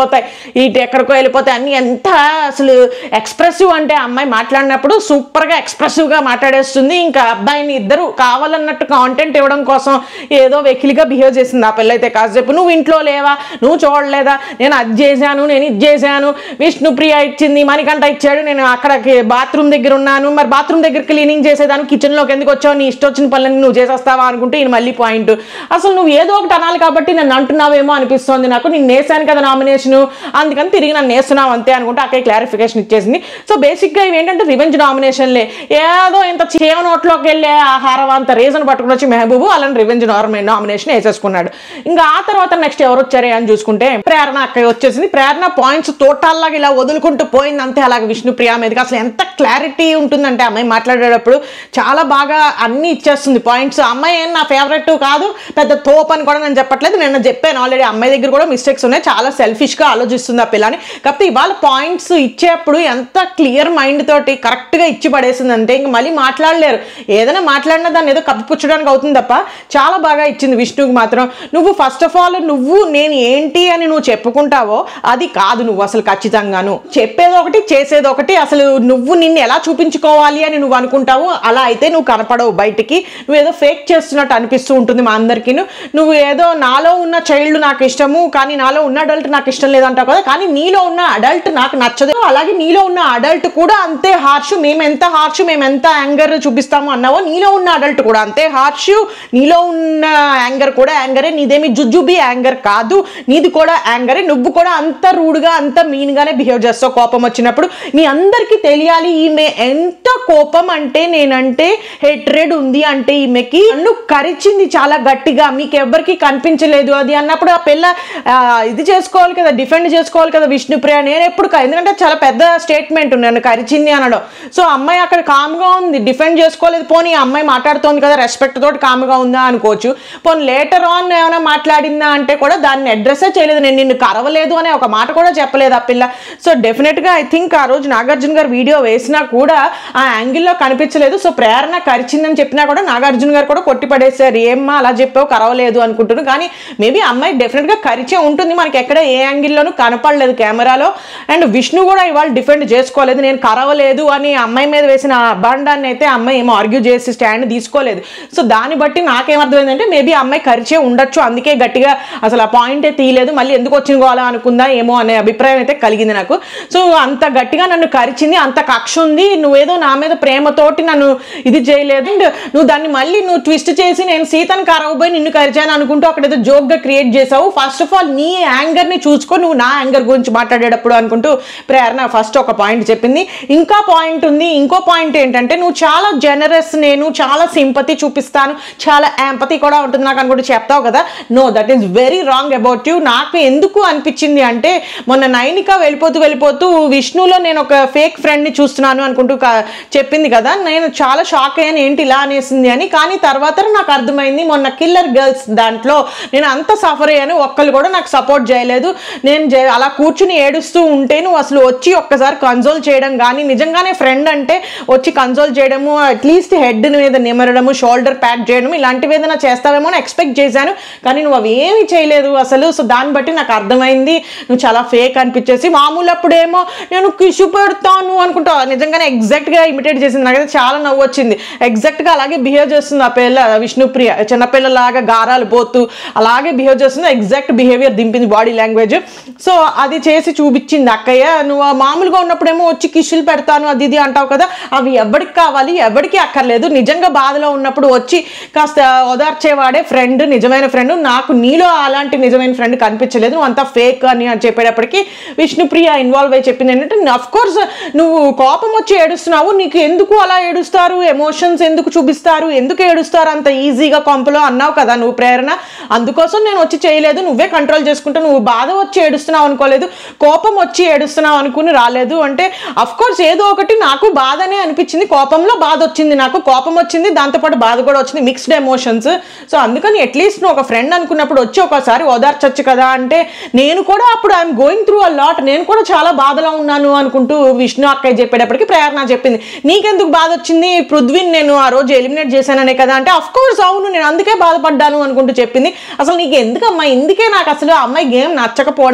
ఇటు ఎక్కడికో వెళ్ళిపోతే అన్ని ఎంత అసలు ఎక్స్ప్రెసివ్ అంటే ఆ అమ్మాయి మాట్లాడినప్పుడు సూపర్గా ఎక్స్ప్రెసివ్గా మాట్లాడేస్తుంది ఇంకా అబ్బాయిని ఇద్దరు కావాలన్నట్టు కాంటెంట్ ఇవ్వడం కోసం ఏదో వెకిలిగా బిహేవ్ చేసింది ఆ పిల్ల అయితే కాసేపు నువ్వు ఇంట్లో లేవా నువ్వు చూడలేదా నేను అది చేశాను నేను ఇది చేశాను విష్ణుప్రియ ఇచ్చింది మణికంఠ ఇచ్చాడు నేను అక్కడికి బాత్రూమ్ దగ్గర ఉన్నాను మరి బాత్రూమ్ దగ్గర క్లీనింగ్ చేసేదాన్ని కిచెన్లోకి ఎందుకు వచ్చావు నీ ఇష్టం వచ్చిన పనులన్నీ నువ్వు చేసేస్తావా అనుకుంటే ఈయన మళ్ళీ పాయింట్ అసలు నువ్వు ఏదో ఒకటి అనాలి కాబట్టి నన్ను అంటున్నావేమో అనిపిస్తోంది నాకు నేను నేసాను కదా నామినేషన్ అందుకని తిరిగి నన్ను నేస్తున్నావు అంతే అనుకుంటే అక్కడ క్లారిఫికేషన్ ఇచ్చేసింది సో బేసిక్గా ఇవి ఏంటంటే రివెంజ్ నామినేషన్లే ఏదో ఇంత చేవ నోట్లోకి వెళ్ళే ఆహారం అంత రీజన్ పట్టుకుని వచ్చి మెహబూబు అలాంటి రివెంజ్ నామినేషన్ వేసేసుకున్నాడు ఇంకా ఆ తర్వాత నెక్స్ట్ ఎవరు వచ్చారే అని చూసుకుంటే ప్రేరణ అక్కడ వచ్చేసింది ప్రేరణ పాయింట్స్ తోటాల్లాగా ఇలా వదులుకుంటూ పోయింది అంతే అలాగే విష్ణుప్రియ మీదకి అసలు ఎంత క్లారిటీ ఉంటుందంటే అమ్మాయి మాట్లాడేటప్పుడు చాలా బాగా అన్ని ఇచ్చేస్తుంది పాయింట్స్ అమ్మాయి ఏం నా ఫేవరెట్ కాదు పెద్ద తోప్ అని కూడా నేను చెప్పట్లేదు నేను చెప్పాను ఆల్రెడీ అమ్మాయి దగ్గర కూడా మిస్టేక్స్ ఉన్నాయి చాలా సెల్ఫిష్గా ఆలోచిస్తుంది ఆ పిల్లని కాకపోతే ఇవాళ పాయింట్స్ ఇచ్చేప్పుడు ఎంత క్లియర్ మైండ్ తోటి కరెక్ట్గా ఇచ్చి పడేసింది అంతే ఇంక మళ్ళీ మాట్లాడలేరు ఏదైనా మాట్లాడినా దాన్ని ఏదో కప్పిపుచ్చడానికి అవుతుంది తప్ప చాలా బాగా ఇచ్చింది విష్ణుకి మాత్రం నువ్వు ఫస్ట్ ఆఫ్ ఆల్ నువ్వు నేను ఏంటి అని నువ్వు చెప్పుకుంటావో అది కాదు నువ్వు అసలు ఖచ్చితంగాను చెప్పేది ఒకటి చేసేది ఒకటి అసలు నువ్వు నిన్ను ఎలా చూపించుకోవాలి అని నువ్వు అనుకుంటావు అలా అయితే నువ్వు కనపడవు బయటికి నువ్వు ఏదో ఫేక్ చేస్తున్నట్టు అనిపిస్తూ ఉంటుంది మా అందరికీ నువ్వు ఏదో నాలో ఉన్న చైల్డ్ నాకు ఇష్టము కానీ నాలో ఉన్న అడల్ట్ నాకు ఇష్టం లేదంటావు కదా కానీ నీలో ఉన్న అడల్ట్ నాకు నచ్చదు అలాగే నీలో ఉన్న అడల్ట్ కూడా అంతే హార్ష్ మేము ఎంత హార్ష్ మేము ఎంత యాంగర్ చూపిస్తాము అన్నావో నీలో ఉన్న అడల్ట్ కూడా అంతే హార్ష్ నీలో ఉన్న యాంగర్ కూడా యాంగరే నీదేమి జుజుబి యాంగర్ కాదు నీది కూడా యాంగరే నువ్వు కూడా అంత రూడ్గా అంత మీన్గానే బిహేవ్ చేస్తావు కోపం వచ్చినప్పుడు మీ అందరికీ తెలియాలి ఈమె ఎంత కోపం అంటే నేనంటే హెట్రెడ్ ఉంది అంటే ఈమెకి నన్ను కరిచింది చాలా గట్టిగా మీకు ఎవ్వరికి కనిపించలేదు అది అన్నప్పుడు ఆ పిల్ల ఆ, ఇది చేసుకోవాలి కదా డిఫెండ్ చేసుకోవాలి కదా విష్ణుప్రియ నేను ఎప్పుడు క- ఎందుకంటే చాలా పెద్ద స్టేట్మెంట్ నన్ను కరిచింది అనడం సో అమ్మాయి అక్కడ కామ్గా ఉంది డిఫెండ్ చేసుకోలేదు పోనీ ఆ అమ్మాయి మాట్లాడుతోంది కదా రెస్పెక్ట్ తోటి కామ్గా ఉందా అనుకోవచ్చు పోనీ లేటర్ ఆన్ ఏమైనా మాట్లాడిందా అంటే కూడా దాన్ని అడ్రస్సే చేయలేదు నేను నిన్ను కరవలేదు అనే ఒక మాట కూడా చెప్పలేదు ఆ పిల్ల సో డెఫినెట్గా ఐ థింక్ ఆ రోజు నాగార్జున గారు వీడియో వేసినా కూడా ఆ యాంగిల్లో కనిపించలేదు సో ప్రేరణ కరిచిందని చెప్పినా కూడా నాగార్జున గారు కూడా కొట్టి పడేశారు ఏమ్మా అలా చెప్పావు కరవలేదు అనుకుంటున్నాను కానీ మేబీ అమ్మాయి డెఫినెట్గా కరిచే ఉంటుంది మనకి ఎక్కడ ఏ యాంగిల్లోనూ కనపడలేదు కెమెరాలో అండ్ విష్ణు కూడా ఇవాళ డిఫెండ్ చేసుకోలేదు నేను కరవలేదు అని అమ్మాయి మీద వేసిన అబాండాన్ని అయితే అమ్మాయి ఏమో ఆర్గ్యూ చేసి స్టాండ్ తీసుకోలేదు సో దాన్ని బట్టి నాకేమర్థమైందంటే మేబీ అమ్మాయి కరిచే ఉండొచ్చు అందుకే గట్టిగా అసలు ఆ పాయింటే తీయలేదు మళ్ళీ ఎందుకు వచ్చిన గోలా అనుకుందా ఏమో అనే అభిప్రాయం అయితే కలిగింది నాకు సో అంత గట్టిగా నన్ను కరిచింది అంత కక్ష ఉంది నువ్వేదో నా మీద ప్రేమతోటి నన్ను ఇది చేయలేదు అండ్ నువ్వు దాన్ని మళ్ళీ నువ్వు ట్విస్ట్ చేసి నేను సీతను కరవబోయి నిన్ను కరిచాను అనుకుంటూ అక్కడ ఏదో జోక్గా క్రియేట్ చేసావు ఫస్ట్ ఆఫ్ ఆల్ నీ యాంగర్ని చూసుకో నువ్వు నా యాంగర్ గురించి మాట్లాడేటప్పుడు అనుకుంటూ ప్రేరణ ఫస్ట్ ఒక పాయింట్ చెప్పింది ఇంకా పాయింట్ ఉంది ఇంకో పాయింట్ ఏంటంటే నువ్వు చాలా జనరస్ నేను చాలా సింపతి చూపిస్తాను చాలా యాంపతి కూడా ఉంటుంది నాకు అనుకుంటూ చెప్తావు కదా no that is very wrong about you నాకు ఎందుకు అనిపించింది అంటే మొన్న నైనిక వెళ్ళిపోతూ వెళ్ళిపోతూ విష్ణులో నేను ఒక ఫేక్ ఫ్రెండ్ని చూస్తున్నాను అనుకుంటూ క- చెప్పింది కదా నేను చాలా షాక్ అయ్యాను ఏంటి ఇలా అనేసింది అని కానీ తర్వాత నాకు అర్థమైంది మొన్న కిల్లర్ గర్ల్స్ దాంట్లో నేను అంత సఫర్ అయ్యాను ఒక్కళ్ళు కూడా నాకు సపోర్ట్ చేయలేదు నేను జే- అలా కూర్చుని ఏడుస్తూ ఉంటే నువ్వు అసలు వచ్చి ఒక్కసారి కన్సోల్ చేయడం కానీ నిజంగానే ఫ్రెండ్ అంటే వచ్చి కన్సోల్ చేయడము అట్లీస్ట్ హెడ్ మీద నిమరడము షోల్డర్ ప్యాక్ చేయడం ఇలాంటివి ఏదైనా చేస్తావేమో అని ఎక్స్పెక్ట్ చేశాను కానీ నువ్వు అవి ఏమీ చేయలేదు అసలు సో దాన్ని బట్టి నాకు అర్థమైంది నువ్వు చాలా ఫేక్ అనిపించేసి మామూలు అప్పుడేమో నేను కిషు పెడతాను అనుకుంటా నిజంగానే ఎగ్జాక్ట్గా ఇమిటేట్ చేసింది నాకైతే చాలా నవ్వు వచ్చింది ఎగ్జాక్ట్గా అలాగే బిహేవ్ చేస్తుంది ఆ పిల్ల విష్ణుప్రియ చిన్నపిల్లలాగా గారాలు పోతూ అలాగే బిహేవ్ చేస్తుంది ఎగ్జాక్ట్ బిహేవియర్ దింపింది బాడీ లాంగ్వేజ్ సో అది చేసి చూపించింది అక్కయ్య నువ్వు ఆ మామూలుగా ఉన్నప్పుడేమో వచ్చి కిషులు పెడతాను అది ఇది అంటావు కదా అవి ఎవరికి కావాలి ఎవరికి అక్కర్లేదు నిజంగా బాధలో ఉన్నప్పుడు వచ్చి కాస్త ఓదార్చేవాడే ఫ్రెండ్ నిజమైన ఫ్రెండ్ నాకు నీలో అలాంటి నిజమైన ఫ్రెండ్ కనిపించలేదు నువ్వు అంతా ఫేక్ అని అని చెప్పేటప్పటికి విష్ణుప్రియ ఇన్వాల్వ్ అయి చెప్పింది ఏంటంటే అఫ్ కోర్స్ నువ్వు కోపం వచ్చి ఏడుస్తున్నావు నీకు ఎందుకు అలా ఏడుస్తారు ఎమోషన్స్ ఎందుకు చూపిస్తారు ఎందుకు ఏడుస్తారు అంత ఈజీగా కొంపలో అన్నావు కదా నువ్వు ప్రేరణ అందుకోసం నేను వచ్చి చేయలేదు నువ్వే కంట్రోల్ చేసుకుంటా నువ్వు బాధ వచ్చి ఏడుస్తున్నావు అనుకోలేదు కోపం వచ్చి ఏడుస్తున్నావు అనుకుని రాలేదు అంటే అఫ్ కోర్స్ ఏదో ఒకటి నాకు బాధనే అనిపించింది కోపంలో బాధ వచ్చింది నాకు కోపం వచ్చింది దాంతోపాటు బాధ కూడా వచ్చింది మిక్స్డ్ ఎమోషన్స్ సో అందుకని అట్లీస్ట్ నువ్వు ఒక ఫ్రెండ్ అనుకున్నప్పుడు వచ్చి ఒకసారి ఓదార్చొచ్చు కదా అంటే నేను కూడా అప్పుడు I'm going through a lot నేను కూడా చాలా బాధలో ఉన్నాను అనుకుంటూ విష్ణు అక్కయ్య చెప్పేటప్పటికి ప్రేరణ చెప్పింది నీకెందుకు బాధ వచ్చింది పృథ్వీని నేను ఆ రోజు ఎలిమినేట్ చేశాననే కదా అంటే అఫ్ కోర్స్ అవును నేను అందుకే బాధపడ్డాను అనుకుంటూ చెప్పింది అసలు నీకు ఎందుకమ్మా ఇందుకే నాకు అసలు ఆ అమ్మాయి గేమ్ నచ్చకపోవడానికి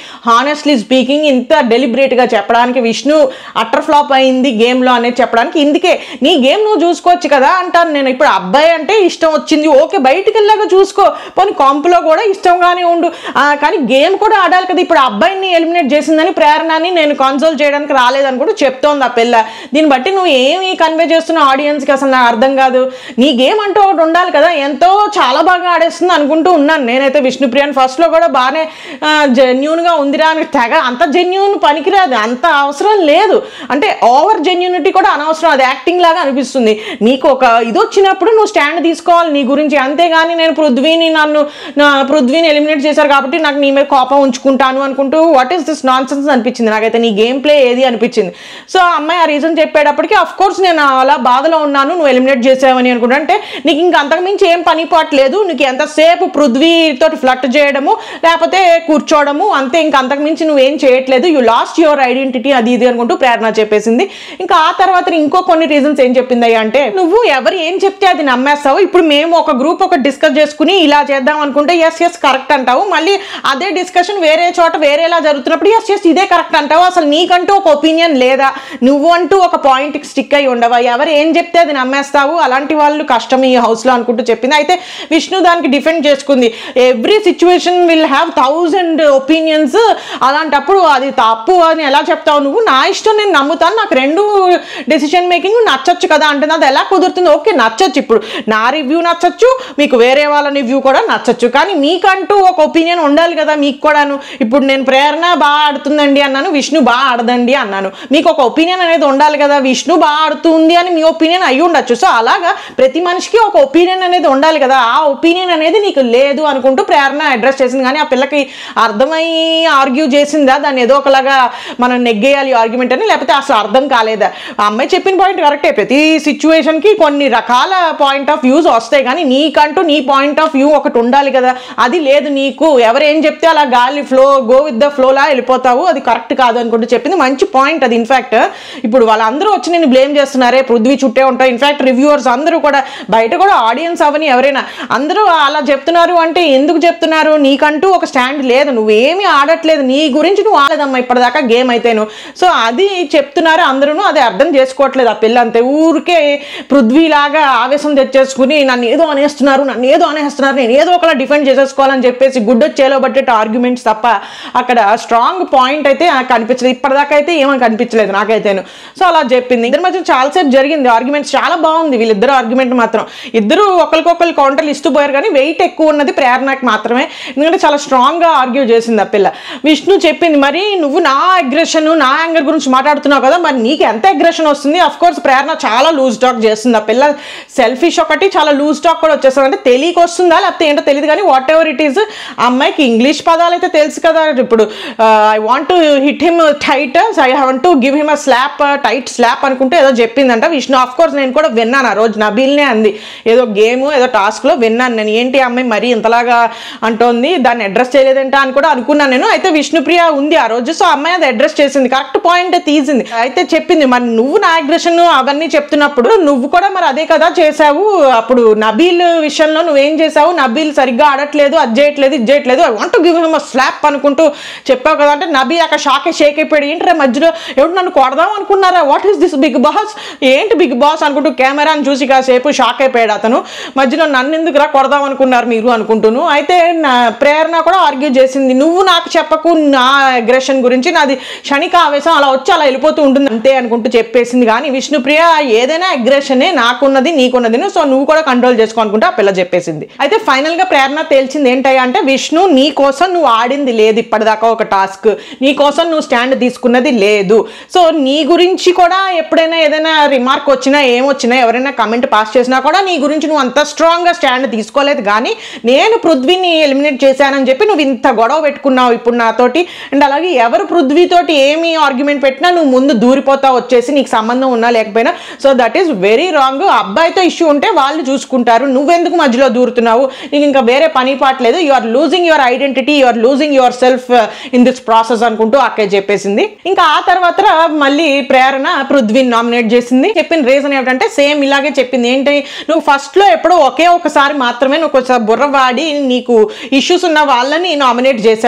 హానెస్ట్లీ స్పీకింగ్ ఇంత డెలిబరేట్గా చెప్పడానికి విష్ణు అటర్ ఫ్లాప్ అయింది గేమ్లో అనేది చెప్పడానికి ఇందుకే నీ గేమ్ నువ్వు చూసుకోవచ్చు కదా అంటాను నేను ఇప్పుడు అబ్బాయి అంటే ఇష్టం వచ్చింది ఓకే బయటికి వెళ్ళాక చూసుకో పోనీ కాంపులో కూడా ఇష్టంగానే ఉండు ఆ, కానీ గేమ్ కూడా ఆడాలి కదా ఇప్పుడు ఆ అబ్బాయిని ఎలిమినేట్ చేసిందని ప్రేరణని నేను కన్సోల్ చేయడానికి రాలేదని కూడా చెప్తోంది ఆ పిల్ల దీన్ని బట్టి నువ్వు ఏమి కన్వే చేస్తున్నావు ఆడియన్స్కి అసలు నాకు అర్థం కాదు నీ గేమ్ అంటూ ఒకటి ఉండాలి కదా ఎంతో చాలా బాగా ఆడేస్తుంది అనుకుంటూ ఉన్నాను నేనైతే విష్ణుప్రియాని ఫస్ట్లో కూడా బాగానే జెన్యున్గా ఉందిరా అని తెగ అంత జెన్యున్ పనికిరాదు అంత అవసరం లేదు అంటే ఓవర్ జెన్యునిటీ కూడా అనవసరం అది యాక్టింగ్ లాగా అనిపిస్తుంది నీకు ఒక ఇది వచ్చినప్పుడు నువ్వు స్టాండ్ తీసుకోవాలి నీ గురించి అంతేగాని నేను పృథ్వీని నన్ను నా పృథ్వీని ఎలిమినేట్ చేశారు కాబట్టి నాకు నీ మీద కోపం ఉంచుకుంటాను అనుకుంటూ what is this nonsense అనిపించింది నాకైతే నీ గేమ్ ప్లే ఏది అనిపించింది సో ఆ అమ్మాయి ఆ రీజన్ చెప్పేటప్పటికి అఫ్ కోర్స్ నేను అలా బాధలో ఉన్నాను నువ్వు ఎలిమినేట్ చేసావని అనుకుంటా అంటే నీకు ఇంకా అంతకుమించి ఏం పని పాటలేదు నీకు ఎంతసేపు పృథ్వీతో ఫ్లట్ చేయడము లేకపోతే కూర్చోవడము అంతే ఇంకా అంతకుమించి నువ్వేం చేయట్లేదు యూ లాస్ట్ యువర్ ఐడెంటిటీ అది ఇది అనుకుంటూ ప్రేరణ చెప్పేసింది ఇంకా ఆ తర్వాత ఇంకో కొన్ని రీజన్స్ ఏం చెప్పింది అంటే నువ్వు ఎవరు ఏం చెప్తే అది నమ్మేస్తావు ఇప్పుడు మేము ఒక గ్రూప్ ఒక డిస్కస్ చేసుకుని ఇలా చేద్దాం అనుకుంటే ఎస్ ఎస్ కరెక్ట్ అంటావు మళ్ళీ అదే డిస్కషన్ వేరే చోట వేరేలా జరుగుతున్నప్పుడు ఎస్ ఎస్ ఇదే కరెక్ట్ అంటావు అసలు నీకంటూ ఒక ఒపీనియన్ లేదా నువ్వు అంటూ ఒక పాయింట్కి స్టిక్ అయి ఉండవా ఎవరు ఏం చెప్తే అది నమ్మేస్తావు అలాంటి వాళ్ళు కష్టం ఈ హౌస్లో అనుకుంటూ చెప్పింది అయితే విష్ణు దానికి డిఫెండ్ చేసుకుంది every situation will have thousand opinions అలాంటప్పుడు అది తప్పు అని ఎలా చెప్తావు నువ్వు నా ఇష్టం నేను నమ్ముతాను నాకు రెండు డెసిషన్ మేకింగ్ నచ్చొచ్చు కదా అంటే అది ఎలా కుదురుతుంది ఓకే నచ్చొచ్చు ఇప్పుడు నా రివ్యూ నచ్చొచ్చు మీకు వేరే వాళ్ళ రివ్యూ కూడా నచ్చొచ్చు కానీ మీకంటూ ఒక ఒపీనియన్ ఉండాలి కదా మీకు కూడాను ఇప్పుడు నేను ప్రేరణ బాగా ఆడుతుందండి అన్నాను విష్ణు బాగా ఆడదండి అన్నాను మీకు ఒక ఒపీనియన్ అనేది ఉండాలి కదా విష్ణు బాగా ఆడుతుంది అని మీ ఒపీనియన్ అయి ఉండొచ్చు సో అలాగా ప్రతి మనిషికి ఒక ఒపీనియన్ అనేది ఉండాలి కదా ఆ ఒపీనియన్ అనేది నీకు లేదు అనుకుంటూ ప్రేరణ అడ్రస్ చేసింది కానీ ఆ పిల్లకి అర్థమయ్యి ఆర్గ్యూ చేసిందా దాన్ని ఏదో ఒకలాగా మనం నెగ్గేయాలి ఆర్గ్యుమెంట్ అని లేకపోతే అసలు అర్థం కాలేదా ఆ అమ్మాయి చెప్పిన పాయింట్ కరెక్టే ప్రతి సిచ్యువేషన్కి కొన్ని రకాల పాయింట్ ఆఫ్ వ్యూస్ వస్తాయి కానీ నీకంటూ నీ పాయింట్ ఆఫ్ వ్యూ ఒకటి ఉండాలి కదా అది లేదు నీకు ఎవరు ఏం చెప్తే అలా గాలి ఫ్లో గో విత్ ద ఫ్లోలా వెళ్ళిపోతావు అది కరెక్ట్ కాదు అనుకుంటూ చెప్పింది మంచి పాయింట్ అది ఇన్ఫాక్ట్ ఇప్పుడు వాళ్ళందరూ వచ్చి నేను బ్లేమ్ చేస్తున్నారే పృథ్వీ చుట్టే ఉంటాయి ఇన్ఫాక్ట్ రివ్యూవర్స్ అందరూ కూడా బయట కూడా ఆడియన్స్ అవని ఎవరైనా అందరూ అలా చెప్తున్నారు అంటే ఎందుకు చెప్తున్నారు నీకంటూ ఒక స్టాండ్ లేదు నువ్వేమీ ఆడట్లేదు నీ గురించి నువ్వు ఆడదమ్మా ఇప్పటిదాకా గేమ్ అయితేను సో అది చెప్తున్నారు అందరూ అది అర్థం చేసుకోవట్లేదు ఆ పిల్ల అంతే ఊరికే పృథ్వీలాగా ఆవేశం తెచ్చేసుకుని నన్ను ఏదో అనేస్తున్నారు నన్ను ఏదో అనేస్తున్నారు నేను ఏదో ఒకలా డిఫెండ్ చేసేసుకోవాలని చెప్పేసి గుడ్డ చేలో బట్టేట ఆర్గ్యుమెంట్స్ తప్ప అక్కడ స్ట్రాంగ్ పాయింట్ అయితే నాకు కనిపించలేదు ఇప్పటిదాకా అయితే ఏమని కనిపించలేదు నాకైతేను సో అలా చెప్పింది ఇద్దరి మధ్య చాలాసేపు జరిగింది ఆర్గ్యుమెంట్స్ చాలా బాగుంది వీళ్ళిద్దరు ఆర్గ్యుమెంట్ మాత్రం ఇద్దరు ఒకరికొకరు కౌంటర్లు ఇస్తూ పోయారు కానీ వెయిట్ ఎక్కువ ఉన్నది ప్రేరణకి మాత్రమే ఎందుకంటే చాలా స్ట్రాంగ్గా ఆర్గ్యూ చేసింది ఆ పిల్ల విష్ణు చెప్పింది మరి నువ్వు నా అగ్రెషన్ నా యాంగర్ గురించి మాట్లాడుతున్నావు కదా మరి నీకు ఎంత అగ్రెషన్ వస్తుంది అఫ్ కోర్స్ ప్రేరణ చాలా లూజ్ టాక్ చేస్తుంది ఆ పిల్ల సెల్ఫిష్ ఒకటి చాలా లూజ్ టాక్ కూడా వచ్చేస్తుంది అంటే తెలియక వస్తుందా లేకపోతే ఏంటో తెలియదు కానీ వాట్ ఎవర్ ఇట్ ఈస్ ఆ అమ్మాయికి ఇంగ్లీష్ పదాలు అయితే తెలుసు కదా ఇప్పుడు I want to hit him tight I want to give him a slap tight slap అనుకుంటే ఏదో చెప్పిందంట విష్ణు ఆఫ్ కోర్స్ నేను కూడా విన్నాను ఆ రోజు నబీల్నే అంది ఏదో గేమ్ ఏదో టాస్క్లో విన్నాను నేను ఏంటి ఆ అమ్మాయి మరీ ఇంతలాగా అంటోంది దాన్ని అడ్రస్ చేయలేదంట అని కూడా అనుకున్నాను నేను అయితే విష్ణుప్రియ ఉంది ఆ రోజు సో అమ్మాయి అది అడ్రస్ చేసింది కరెక్ట్ పాయింట్ తీసింది అయితే చెప్పింది మరి నువ్వు నా అగ్రెషన్ అవన్నీ చెప్తున్నప్పుడు నువ్వు కూడా మరి అదే కదా చేసావు అప్పుడు నబీల్ విషయంలో నువ్వేం చేసావు నబీల్ సరిగ్గా ఆడట్లేదు అది చేయట్లేదు ఇది చేయట్లేదు I want give him slap అనుకుంటూ చెప్పావు కదా అంటే నబీ అక్కడ షాకే షేక్ అయిపోయాడు ఏంటరా మధ్యలో ఎవరు నన్ను కొడదాం అనుకున్నారా what is this Bigg Boss ఏంటి బిగ్ బాస్ అనుకుంటూ కెమెరాని చూసి కాసేపు షాక్ అయిపోయాడు అతను మధ్యలో నన్ను ఎందుకురా కొడదాం అనుకున్నారు మీరు అనుకుంటును అయితే నా ప్రేరణ కూడా ఆర్గ్యూ చేసింది నువ్వు నాకు చెప్పకు నా అగ్రెషన్ గురించి నాది క్షణిక ఆవేశం అలా వచ్చి అలా వెళ్ళిపోతూ ఉంటుంది అంతే అనుకుంటూ చెప్పేసింది కానీ విష్ణుప్రియ ఏదైనా అగ్రెషనే నాకున్నది నీకున్నది సో నువ్వు కూడా కంట్రోల్ చేసుకో అనుకుంటే ఆ పిల్ల చెప్పేసింది అయితే ఫైనల్ గా ప్రేరణ తేల్చింది ఏంటయ్యా అంటే విష్ణు నీ కోసం నువ్వు ఆడింది లేదు ఇప్పటిదాకా ఒక టాస్క్ నీ కోసం నువ్వు స్టాండ్ తీసుకున్నది లేదు సో నీ గురించి కూడా ఎప్పుడైనా ఏదైనా రిమార్క్ వచ్చినా ఏమొచ్చినా ఎవరైనా కమెంట్ పాస్ చేసినా కూడా నీ గురించి నువ్వు అంత స్ట్రాంగ్ గా స్టాండ్ తీసుకోలేదు కానీ నేను పృథ్వీని ఎలిమినేట్ చేశానని చెప్పి నువ్వు ఇంత గొడవ పెట్టుకున్నావు ఇప్పుడు నాతోటి అండ్ అలాగే ఎవరు పృథ్వీతోటి ఏమి ఆర్గ్యుమెంట్ పెట్టినా నువ్వు ముందు దూరిపోతావు వచ్చేసి నీకు సంబంధం ఉన్నా లేకపోయినా so that is very wrong అబ్బాయితో ఇష్యూ ఉంటే వాళ్ళు చూసుకుంటారు నువ్వెందుకు మధ్యలో దూరుతున్నావు నీకు ఇంకా వేరే పని పాటలేదు you are losing your identity you are losing yourself in this process అనుకుంటూ అక్కే చెప్పేసింది ఇంకా ఆ తర్వాత మళ్ళీ ప్రేరణ పృథ్వీని నామినేట్ చేసింది చెప్పిన రీజన్ ఏమిటంటే సేమ్ ఇలాగే చెప్పింది ఏంటి నువ్వు ఫస్ట్ లో ఎప్పుడో ఒకే ఒకసారి మాత్రమే నువ్వు కొంచెం బుర్ర వాడి నీకు ఇష్యూస్ ఉన్న వాళ్ళని నామినేట్ చేసావు తర్వాత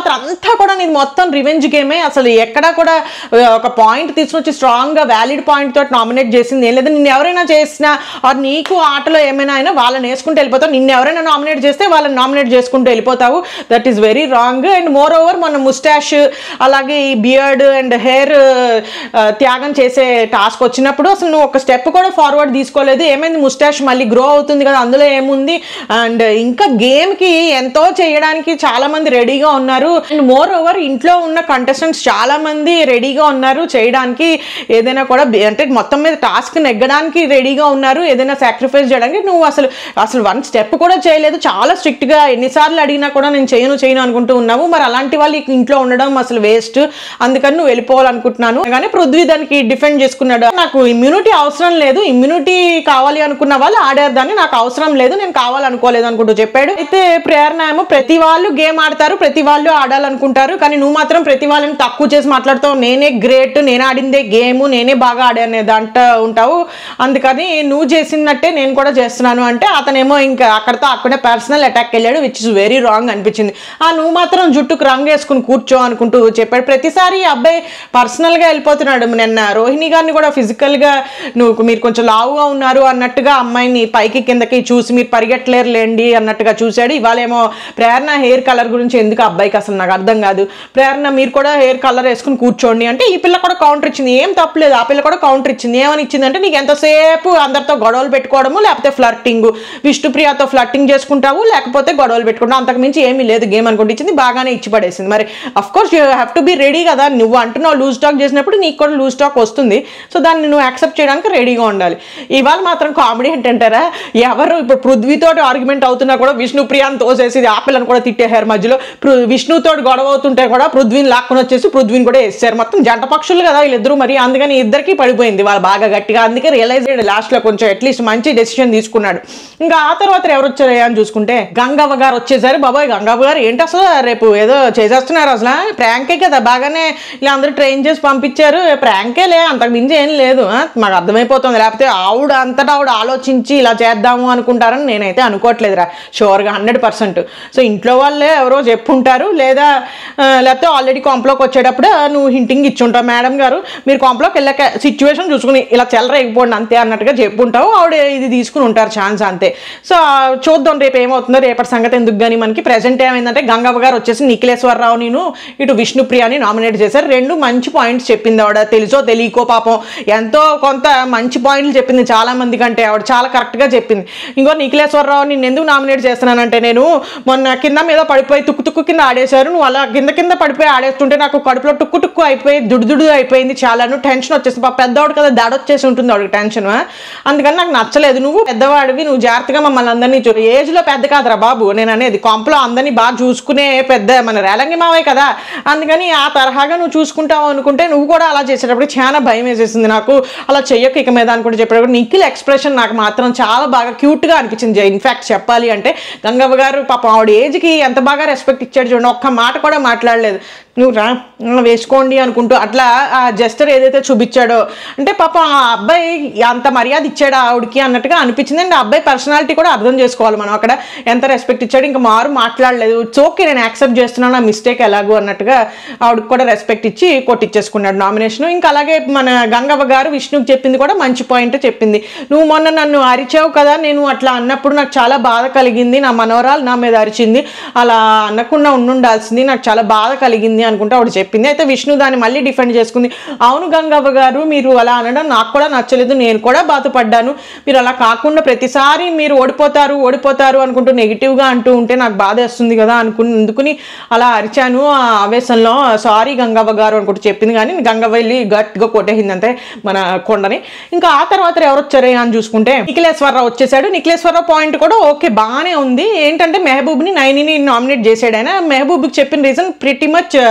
మాత్రం అంతా కూడా నీది మొత్తం రివెంజ్ గేమే అసలు ఎక్కడా కూడా ఆ, ఒక పాయింట్ తీసుకొచ్చి స్ట్రాంగ్గా వ్యాలిడ్ పాయింట్ తోటి నామినేట్ చేసింది ఏం లేదు నిన్ను ఎవరైనా చేసినా ఆర్ నీకు ఆటలో ఏమైనా అయినా వాళ్ళని వేసుకుంటూ వెళ్ళిపోతావు నిన్ను ఎవరైనా నామినేట్ చేస్తే వాళ్ళని నామినేట్ చేసుకుంటూ వెళ్ళిపోతావు that is very wrong and moreover మన ముస్టాష్ అలాగే ఈ బియర్డ్ అండ్ హెయిర్ త్యాగం చేసే టాస్క్ వచ్చినప్పుడు అసలు నువ్వు ఒక స్టెప్ కూడా ఫార్వర్డ్ తీసుకోలేదు ఏమైంది ముస్టాష్ మళ్ళీ గ్రో అవుతుంది కదా అందులో ఏముంది అండ్ ఇంకా గేమ్కి ఎంతో చేయడానికి చాలా మంది రెడీగా ఉన్నారు అండ్ మోర్ ఓవర్ ఇంట్లో ఉన్న కంటెస్టెంట్స్ చాలా మంది రెడీగా ఉన్నారు చేయడానికి ఏదైనా కూడా బి- అంటే మొత్తం మీద టాస్క్ నెగ్గడానికి రెడీగా ఉన్నారు ఏదైనా సాక్రిఫైస్ చేయడానికి నువ్వు అసలు అసలు వన్ స్టెప్ కూడా చేయలేదు చాలా స్ట్రిక్ట్ గా ఎన్నిసార్లు అడిగినా కూడా నేను చేయను చేయను అనుకుంటూ ఉన్నావు మరి అలాంటి వాళ్ళు ఇక ఇంట్లో ఉండడం అసలు వేస్ట్ అందుకని నువ్వు వెళ్ళిపోవాలనుకుంటున్నాను కానీ పృథ్వీ దానికి డిఫెండ్ చేసుకున్నాడు నాకు ఇమ్యూనిటీ అవసరం లేదు ఇమ్యూనిటీ కావాలి అనుకున్న వాళ్ళు ఆడారు దాన్ని నాకు అవసరం లేదు నేను కావాలనుకోలేదు అనుకుంటూ చెప్పాడు అయితే ప్రేరణ ఏమో ప్రతి వాళ్ళు గేమ్ ఆడతారు ప్రతి వాళ్ళు ఆడాలనుకుంటారు కానీ నువ్వు మాత్రం ప్రతి వాళ్ళని తక్కువ చేసి మాట్లాడుతావు నేనే గ్రేట్ నేను ఆడిందే గేమ్ నేనే బాగా ఆడానే దాంట్లో ఉంటావు అందుకని నువ్వు చేసినట్టే నేను కూడా చేస్తున్నాను అంటే అతనేమో ఇంకా అక్కడితో అక్కడే పర్సనల్ అటాక్ వెళ్ళాడు విచ్ ఇస్ వెరీ రాంగ్ అనిపించింది ఆ నువ్వు మాత్రం జుట్టుకు రంగు వేసుకుని కూర్చో అనుకుంటూ చెప్పాడు ప్రతిసారి ఈ అబ్బాయి పర్సనల్గా వెళ్ళిపోతున్నాడు నిన్న రోహిణి గారిని కూడా ఫిజికల్గా నువ్వు మీరు కొంచెం లావుగా ఉన్నారు అన్నట్టుగా అమ్మాయిని పైకి కిందకి చూసి మీరు పరిగెట్టలేరు లేండి అన్నట్టుగా చూశాడు ఇవాళేమో ప్రేరణ హెయిర్ కలర్ గురించి ఎందుకు ఆ అబ్బాయికి అసలు నాకు అర్థం కాదు ప్రేరణ మీరు కూడా హెయిర్ కలర్ వేసుకుని కూర్చోండి అంటే ఈ పిల్ల కూడా కౌంటర్ ఇచ్చింది ఏం తప్పలేదు ఆ పిల్ల కూడా కౌంటర్ ఇచ్చింది ఏమని ఇచ్చింది అంటే నీకు ఎంతసేపు అందరితో గొడవలు పెట్టుకోవడము లేకపోతే ఫ్లర్టింగ్ విష్ణుప్రియతో ఫ్లర్టింగ్ చేసుకుంటావు లేకపోతే గొడవలు పెట్టుకుంటావు అంతకు మించి ఏమీ లేదు గేమ్ అనుకుంటే ఇచ్చింది బాగానే ఇచ్చి పడేసింది మరి of course you have to be ready కదా నువ్వు అంటున్నావు లూజ్ టాక్ చేసినప్పుడు నీకు కూడా లూజ్ టాక్ వస్తుంది సో దాన్ని నువ్వు యాక్సెప్ట్ చేయడానికి రెడీగా ఉండాలి ఇవాళ మాత్రం కామెడీ ఏంటంటారా ఎవరు ఇప్పుడు పృథ్వీతో ఆర్గ్యుమెంట్ అవుతున్నా కూడా విష్ణుప్రియాని తోసేసి ఆపిల్ని కూడా తిట్టేశారు మధ్యలో పృ- విష్ణుతో గొడవ అవుతుంటే కూడా పృథ్వీని లాక్కుని వచ్చేసి పృథ్వీని కూడా వేసారు మొత్తం జంట పక్షులు కదా వీళ్ళిద్దరూ మరి అందుకని ఇద్దరికి పడిపోయింది వాళ్ళు బాగా గట్టిగా అందుకే రియలైజ్ అయ్యాడు లాస్ట్లో కొంచెం అట్లీస్ట్ మంచి డెసిషన్ తీసుకున్నాడు ఇంకా ఆ తర్వాత ఎవరు వచ్చారు అని చూసుకుంటే గంగవ్వ గారు వచ్చేసరి బాబాయ్ గంగవ్వ గారు ఏంటి అసలు రేపు ఏదో చేసేస్తున్నారు అసలు ప్రాంకే కదా బాగానే ఇలా అందరూ ట్రైన్ చేసి పంపించారు ప్రాంకేలే అంతకు మించి ఏం లేదు ఆ? మాకు అర్థమైపోతుంది లేకపోతే ఆవిడ అంతటా ఆవిడ ఆలోచించి ఇలా చేద్దాము అనుకుంటారని నేనైతే అనుకోవట్లేదురా షూర్గా హండ్రెడ్ పర్సెంట్ సో ఇంట్లో వాళ్ళే ఎవరో చెప్పుంటారు లేదా ఆ, లేకపోతే ఆల్రెడీ కాంప్లోకి వచ్చేటప్పుడు నువ్వు హింటింగ్ ఇచ్చుంటావు మేడం గారు మీరు కాంప్లోకి వెళ్ళాక సిచ్యువేషన్ చూసుకుని ఇలా చెల్లరైపోండి అంతే అన్నట్టుగా చెప్పుంటావు ఆవిడ ఇది తీసుకుని ఉంటారు ఛాన్స్ అంతే సో ఆ, చూద్దాం రేపు ఏమవుతుందో రేపటి సంగతి ఎందుకు కానీ మనకి ప్రజెంట్ ఏమైందంటే గంగవ్వ గారు వచ్చేసి నిఖిలేశ్వరరావు నేను ఇటు విష్ణుప్రియని నామినేట్ చేశారు రెండు మంచి పాయింట్స్ చెప్పింది ఆవిడ తెలుసో తెలియకో పాపం ఎంతో కొంత మంచి పాయింట్లు చెప్పింది చాలా మంది కంటే ఆవిడ చాలా కరెక్ట్గా చెప్పింది ఇంకో నిఖిలేశ్వరరావు నేను ఎందుకు నామినేట్ చేస్తున్నానంటే నేను మొన్న కింద మీద పడిపోయి తుక్కు తుక్కు కింద ఆడేశారు నువ్వు అలా కింద కింద పడిపోయి ఆడేస్తుంటే నాకు కడుపులో టుక్కు టుక్కు అయిపోయి దుడుదుడు అయిపోయింది చాలాను టెన్షన్ వచ్చేసి పాప పెద్దవాడు కదా దాడొచ్చేసి ఉంటుంది వాడికి టెన్షన్ అందుకని నాకు నచ్చలేదు నువ్వు పెద్దవాడివి నువ్వు జాగ్రత్తగా మమ్మల్ని అందరినీ చూ ఏజ్లో పెద్ద కాదురా బాబు నేను అనేది కాంప్లో అందరినీ బాగా చూసుకునే పెద్ద మన రేలంగి మావే కదా అందుకని ఆ తరహాగా నువ్వు చూసుకుంటావు అనుకుంటే నువ్వు కూడా అలా చేసేటప్పుడు చాలా భయం వేసేసింది నాకు అలా చెయ్యకు ఇక మీద అనుకుంటే చెప్పేటప్పుడు నిఖిల్ ఎక్స్ప్రెషన్ నాకు మాత్రం చాలా బాగా క్యూట్గా అనిపించింది ఇన్ఫ్యాక్ట్ చెప్పాలి అంటే గంగవ్వ గారు పాపం ఆవిడ ఏజ్కి ఎంత బాగా రెస్పెక్ట్ ఇచ్చాడు చూడండి ఒక్క మాట కూడా మాట్లాడలేదు నువ్వు రా ఆ, వేసుకోండి అనుకుంటూ అట్లా ఆ జస్టర్ ఏదైతే చూపించాడో అంటే పాపం ఆ అబ్బాయి అంత మర్యాద ఇచ్చాడు ఆవిడకి అన్నట్టుగా అనిపించింది అండ్ ఆ అబ్బాయి పర్సనాలిటీ కూడా అర్థం చేసుకోవాలి మనం అక్కడ ఎంత రెస్పెక్ట్ ఇచ్చాడు ఇంకా మారు మాట్లాడలేదు ఇట్స్ ఓకే నేను యాక్సెప్ట్ చేస్తున్నాను నా మిస్టేక్ ఎలాగో అన్నట్టుగా ఆవిడకి కూడా రెస్పెక్ట్ ఇచ్చి కొట్టిచ్చేసుకున్నాడు నామినేషన్ ఇంకా అలాగే మన గంగవ్వ గారు విష్ణుకి చెప్పింది కూడా మంచి పాయింట్ చెప్పింది నువ్వు మొన్న నన్ను అరిచావు కదా నేను అట్లా అన్నప్పుడు నాకు చాలా బాధ కలిగింది నా మనవరాలు నా మీద అరిచింది అలా అనకుండా ఉండుండాల్సింది నాకు చాలా బాధ కలిగింది అనుకుంటే ఆవిడ చెప్పింది అయితే విష్ణు దాన్ని మళ్ళీ డిఫెండ్ చేసుకుంది అవును గంగవ్వ గారు మీరు అలా అనడం నాకు కూడా నచ్చలేదు నేను కూడా బాధపడ్డాను మీరు అలా కాకుండా ప్రతిసారి మీరు ఓడిపోతారు ఓడిపోతారు అనుకుంటూ నెగిటివ్గా అంటూ ఉంటే నాకు బాధ వేస్తుంది కదా అనుకుని అందుకుని అలా అరిచాను ఆ ఆవేశంలో సారీ గంగవ్వ గారు అనుకుంటూ చెప్పింది కానీ గంగవ్వ వెళ్ళి గట్టిగా కొట్టేసింది అంతే మన కొండని ఇంకా ఆ తర్వాత ఎవరు వచ్చారు అని చూసుకుంటే నిఖిలేశ్వరరావు వచ్చేసాడు నిఖిలేశ్వరరావు పాయింట్ కూడా ఓకే బాగానే ఉంది ఏంటంటే మెహబూబ్ని నైనిని నామినేట్ చేశాడు ఆయన మెహబూబ్కి చెప్పిన రీజన్ ప్రిటీ మచ్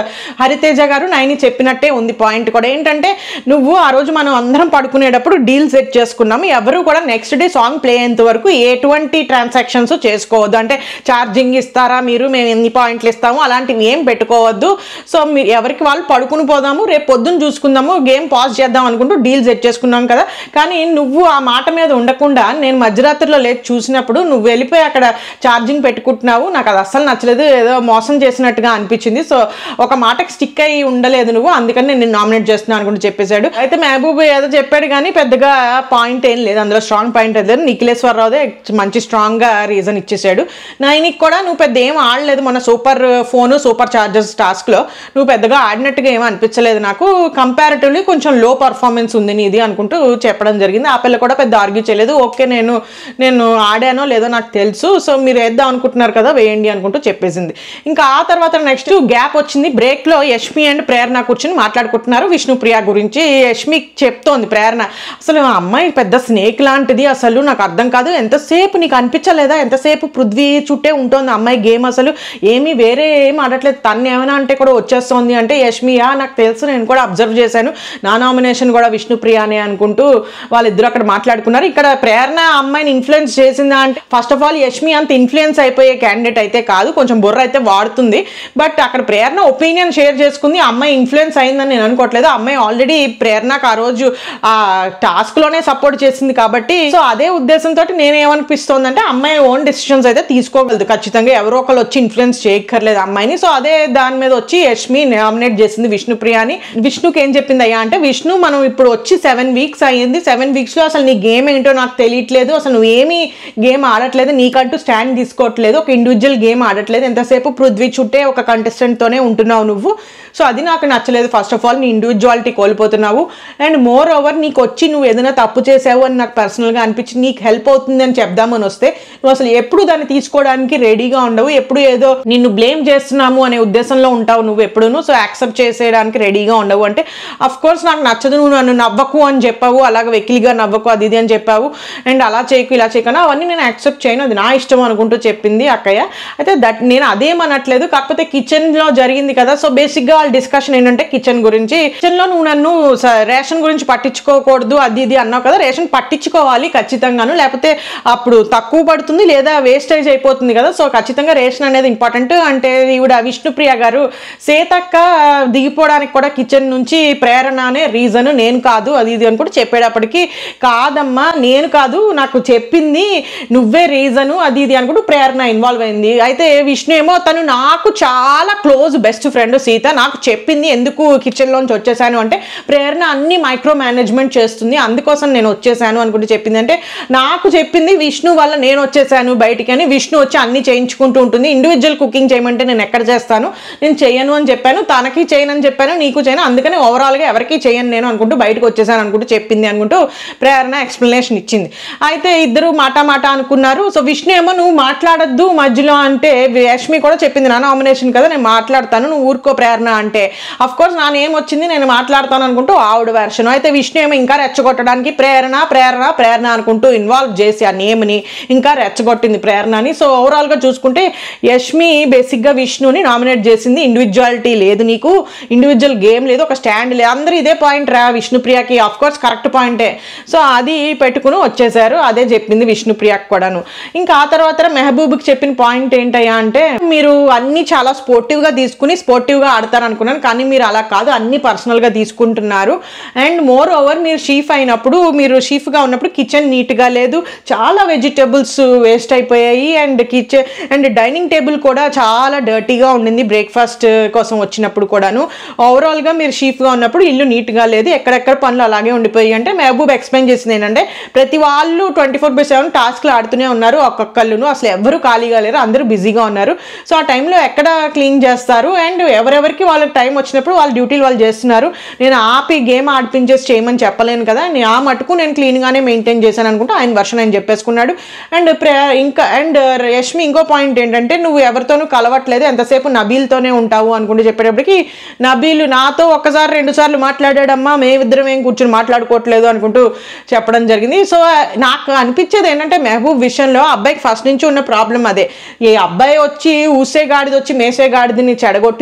హరితేజ గారు నైని చెప్పినట్టే ఉంది పాయింట్ కూడా ఏంటంటే నువ్వు ఆ రోజు మనం అందరం పడుకునేటప్పుడు డీల్ సెట్ చేసుకున్నాము ఎవరు కూడా నెక్స్ట్ డే సాంగ్ ప్లే అయ్యేంత వరకు ఎటువంటి ట్రాన్సాక్షన్స్ చేసుకోవద్దు అంటే ఛార్జింగ్ ఇస్తారా మీరు మేము ఎన్ని పాయింట్లు ఇస్తాము అలాంటివి ఏం పెట్టుకోవద్దు సో మీరు ఎవరికి వాళ్ళు పడుకుని పోదాము రేపు పొద్దున్న చూసుకుందాము గేమ్ పాజ్ చేద్దాం అనుకుంటూ డీల్ సెట్ చేసుకున్నాం కదా కానీ నువ్వు ఆ మాట మీద ఉండకుండా నేను మధ్యరాత్రిలో లేచి చూసినప్పుడు నువ్వు వెళ్ళిపోయి అక్కడ ఛార్జింగ్ పెట్టుకుంటున్నావు నాకు అది అస్సలు నచ్చలేదు ఏదో మోసం చేసినట్టుగా అనిపించింది సో ఒక మాటకి స్టిక్ అయ్యి ఉండలేదు నువ్వు అందుకని నేను నామినేట్ చేస్తున్నాను అనుకుంటూ చెప్పేశాడు అయితే మహబూబ్ ఏదో చెప్పాడు కానీ పెద్దగా పాయింట్ ఏం లేదు అందులో స్ట్రాంగ్ పాయింట్ లేదు నిఖిలేశ్వరరావుదే మంచి స్ట్రాంగ్గా రీజన్ ఇచ్చేసాడు నైనికి కూడా నువ్వు పెద్ద ఏం ఆడలేదు మన సూపర్ ఫోన్ సూపర్ చార్జర్స్ టాస్క్లో నువ్వు పెద్దగా ఆడినట్టుగా ఏం అనిపించలేదు నాకు కంపారిటివ్లీ కొంచెం లో పర్ఫార్మెన్స్ ఉంది నీది అనుకుంటూ చెప్పడం జరిగింది ఆ పిల్ల కూడా పెద్ద ఆర్గ్యూ చేయలేదు ఓకే నేను నేను ఆడానో లేదో నాకు తెలుసు సో మీరు వేద్దాం అనుకుంటున్నారు కదా వేయండి అనుకుంటూ చెప్పేసింది ఇంకా ఆ తర్వాత నెక్స్ట్ గ్యాప్ వచ్చింది బ్రేక్లో యష్మి అండ్ ప్రేరణ కూర్చుని మాట్లాడుకుంటున్నారు విష్ణుప్రియ గురించి యష్మి చెప్తోంది ప్రేరణ అసలు ఆ అమ్మాయి పెద్ద స్నేక్ లాంటిది అసలు నాకు అర్థం కాదు ఎంతసేపు నీకు అనిపించలేదా ఎంతసేపు పృథ్వీ చుట్టే ఉంటుంది ఆ అమ్మాయి గేమ్ అసలు ఏమీ వేరే ఏం ఆడట్లేదు తను ఏమైనా అంటే కూడా వచ్చేస్తోంది అంటే యష్మియా నాకు తెలుసు నేను కూడా అబ్జర్వ్ చేశాను నా నామినేషన్ కూడా విష్ణుప్రియానే అనుకుంటూ వాళ్ళిద్దరు అక్కడ మాట్లాడుకున్నారు ఇక్కడ ప్రేరణ ఆ అమ్మాయిని ఇన్ఫ్లుయెన్స్ చేసిందా అంటే ఫస్ట్ ఆఫ్ ఆల్ యష్మి అంత ఇన్ఫ్లుయెన్స్ అయిపోయే క్యాండిడేట్ అయితే కాదు కొంచెం బుర్ర అయితే వాడుతుంది బట్ అక్కడ ప్రేరణ ఒపీనియన్ షేర్ చేసుకుంది ఆ అమ్మాయి ఇన్ఫ్లుయెన్స్ అయిందని నేను అనుకోవట్లేదు ఆ అమ్మాయి ఆల్రెడీ ప్రేరణకు ఆ రోజు ఆ టాస్క్ లోనే సపోర్ట్ చేసింది కాబట్టి సో అదే ఉద్దేశంతో నేను ఏమనిపిస్తోంది అంటే అమ్మాయి ఓన్ డెసిషన్స్ అయితే తీసుకోగలదు ఖచ్చితంగా ఎవరో ఒకళ్ళు వచ్చి ఇన్ఫ్లుయెన్స్ చేయక్కర్లేదు అమ్మాయిని సో అదే దాని మీద వచ్చి యష్మి నామినేట్ చేసింది విష్ణుప్రియ అని విష్ణుకి ఏం చెప్పింది అయ్యా అంటే విష్ణు మనం ఇప్పుడు వచ్చి సెవెన్ వీక్స్ అయ్యింది సెవెన్ వీక్స్లో అసలు నీ గేమ్ ఏంటో నాకు తెలియట్లేదు అసలు నువ్వు ఏమీ గేమ్ ఆడట్లేదు నీకంటూ స్టాండ్ తీసుకోవట్లేదు ఒక ఇండివిజువల్ గేమ్ ఆడట్లేదు ఎంతసేపు పృథ్వీ చుట్టే ఒక కంటెస్టెంట్తోనే ఉంటున్నావు నువ్వు సో అది నాకు నచ్చలేదు ఫస్ట్ ఆఫ్ ఆల్ నీ ఇండివిజువాలిటీ కోల్పోతున్నావు అండ్ మోర్ ఓవర్ నీకు వచ్చి నువ్వు ఏదైనా తప్పు చేసావు అని నాకు పర్సనల్గా అనిపించి నీకు హెల్ప్ అవుతుంది అని చెప్దామని వస్తే నువ్వు అసలు ఎప్పుడు దాన్ని తీసుకోవడానికి రెడీగా ఉండవు ఎప్పుడు ఏదో నిన్ను బ్లేమ్ చేస్తున్నాము అనే ఉద్దేశంలో ఉంటావు నువ్వు ఎప్పుడూను సో యాక్సెప్ట్ చేసేయడానికి రెడీగా ఉండవు అంటే అఫ్ కోర్స్ నాకు నచ్చదు నువ్వు నన్ను నవ్వకు అని చెప్పావు అలాగ వెకిలిగా నవ్వకు అది ఇది అని చెప్పావు అండ్ అలా చేయకు ఇలా చేయకనా అవన్నీ నేను యాక్సెప్ట్ చేయను అది నా ఇష్టం అనుకుంటూ చెప్పింది అక్కయ్య అయితే దట్ నేను అదేమనట్లేదు కాకపోతే కిచెన్లో జరిగింది కదా సో బేసిక్గా వాళ్ళ డిస్కషన్ ఏంటంటే కిచెన్ గురించి కిచెన్లో నువ్వు నన్ను స- రేషన్ గురించి పట్టించుకోకూడదు అది ఇది అన్నావు కదా రేషన్ పట్టించుకోవాలి ఖచ్చితంగాను లేకపోతే అప్పుడు తక్కువ పడుతుంది లేదా వేస్టేజ్ అయిపోతుంది కదా సో ఖచ్చితంగా రేషన్ అనేది ఇంపార్టెంట్ అంటే ఈవిడ విష్ణుప్రియ గారు సీతక్క దిగిపోవడానికి కూడా కిచెన్ నుంచి ప్రేరణ అనే రీజన్ నేను కాదు అది ఇది అని కూడా చెప్పేటప్పటికి కాదమ్మా నేను కాదు నాకు చెప్పింది నువ్వే రీజను అది ఇది అనుకుంటూ ప్రేరణ ఇన్వాల్వ్ అయింది అయితే విష్ణు ఏమో తను నాకు చాలా క్లోజ్ బెస్ట్ ఫ్రెండ్ సీత నాకు చెప్పింది ఎందుకు కిచెన్లోంచి వచ్చేసాను అంటే ప్రేరణ అన్ని మైక్రో మేనేజ్మెంట్ చేస్తుంది అందుకోసం నేను వచ్చేసాను అనుకుంటూ చెప్పింది అంటే నాకు చెప్పింది విష్ణు వల్ల నేను వచ్చేసాను బయటికి అని విష్ణు వచ్చి అన్ని చేయించుకుంటూ ఉంటుంది ఇండివిజువల్ కుకింగ్ చేయమంటే నేను ఎక్కడ చేస్తాను నేను చేయను అని చెప్పాను తనకి చేయను అని చెప్పాను నీకు చేయను అందుకని ఓవరాల్గా ఎవరికి చేయను నేను అనుకుంటూ బయటకు వచ్చేసాను అనుకుంటూ చెప్పింది అనుకుంటూ ప్రేరణ ఎక్స్ప్లెనేషన్ ఇచ్చింది అయితే ఇద్దరు మాట మాట అనుకున్నారు సో విష్ణు ఏమో నువ్వు మాట్లాడొద్దు మధ్యలో అంటే యష్మి కూడా చెప్పింది నా నామినేషన్ కదా నేను మాట్లాడతాను నువ్వు ఊరుకో ప్రేరణ అంటే అఫ్ కోర్స్ నా నేమ్ వచ్చింది నేను మాట్లాడతాను అనుకుంటూ ఆవిడ వెర్షన్ అయితే విష్ణు ఏమో ఇంకా రెచ్చగొట్టడానికి ప్రేరణ ప్రేరణ ప్రేరణ అనుకుంటూ ఇన్వాల్వ్ చేసి ఆ నేమ్ని ఇంకా రెచ్చగొట్టింది ప్రేరణని సో ఓవరాల్గా చూసుకుంటే యష్మి బేసిక్గా విష్ణుని నామినేట్ చేసింది ఇండివిజువాలిటీ లేదు నీకు ఇండివిజువల్ గేమ్ లేదు ఒక స్టాండ్ లేదు అందరూ ఇదే పాయింట్ రా విష్ణుప్రియకి ఆఫ్ కోర్స్ కరెక్ట్ పాయింటే సో అది పెట్టుకుని వచ్చేసారు అదే చెప్పింది విష్ణుప్రియకి కూడాను ఇంకా ఆ తర్వాత మెహబూబ్కి చెప్పిన పాయింట్ ఏంటయ్యా అంటే మీరు అన్ని చాలా స్పోర్టివ్గా తీసుకుని స్పోర్టివ్గా ఆడతారు అనుకున్నాను కానీ మీరు అలా కాదు అన్ని పర్సనల్గా తీసుకుంటున్నారు అండ్ మోర్ ఓవర్ మీరు షీఫ్ అయినప్పుడు మీరు షీఫ్గా ఉన్నప్పుడు కిచెన్ నీట్గా లేదు చాలా వెజిటేబుల్స్ వేస్ట్ అయిపోయాయి and kitchen and dining table కూడా చాలా డర్టీగా ఉండింది బ్రేక్ఫాస్ట్ కోసం వచ్చినప్పుడు కూడాను ఓవరాల్గా మీరు షీఫ్గా ఉన్నప్పుడు ఇల్లు నీట్గా లేదు ఎక్కడెక్కడ పనులు అలాగే ఉండిపోయి అంటే మహబూబ్ ఎక్స్ప్లెయిన్ చేసింది ఏంటంటే ప్రతి వాళ్ళు ట్వంటీ ఫోర్ బై సెవెన్ టాస్క్లు ఆడుతూనే ఉన్నారు ఒక్కొక్కళ్ళును అసలు ఎవరు ఖాళీగా లేరు అందరూ బిజీగా ఉన్నారు సో ఆ టైంలో ఎక్కడ క్లీన్ చేస్తారు అండ్ ఎవరెవరికి వాళ్ళకి టైం వచ్చినప్పుడు వాళ్ళ డ్యూటీలు వాళ్ళు చేస్తున్నారు నేను ఆపి గేమ్ ఆడిపించేసి చేయమని చెప్పలేను కదా నేను ఆ మటుకు నేను క్లీన్గానే మెయింటైన్ చేశాను అనుకుంటే ఆయన వర్షన్ ఆయన చెప్పేసుకున్నాడు అండ్ ప్రే ఇంకా అండ్ యష్మి ఇంకో పాయింట్ ఏంటంటే నువ్వు ఎవరితోనూ కలవట్లేదు ఎంతసేపు నబీల్తోనే ఉంటావు అనుకుంటూ చెప్పేటప్పటికి నబీల్ నాతో ఒక్కసారి రెండు సార్లు మాట్లాడాడమ్మా మేమిద్దరం ఏం కూర్చొని మాట్లాడుకోవట్లేదు అనుకుంటూ చెప్పడం జరిగింది సో నాకు అనిపించేది ఏంటంటే మెహబూబ్ విషయంలో ఆ అబ్బాయికి ఫస్ట్ నుంచి ఉన్న ప్రాబ్లం అదే ఈ అబ్బాయి వచ్చి ఊసే గాడిది వచ్చి మేసే గాడిదని చెడగొట్టింది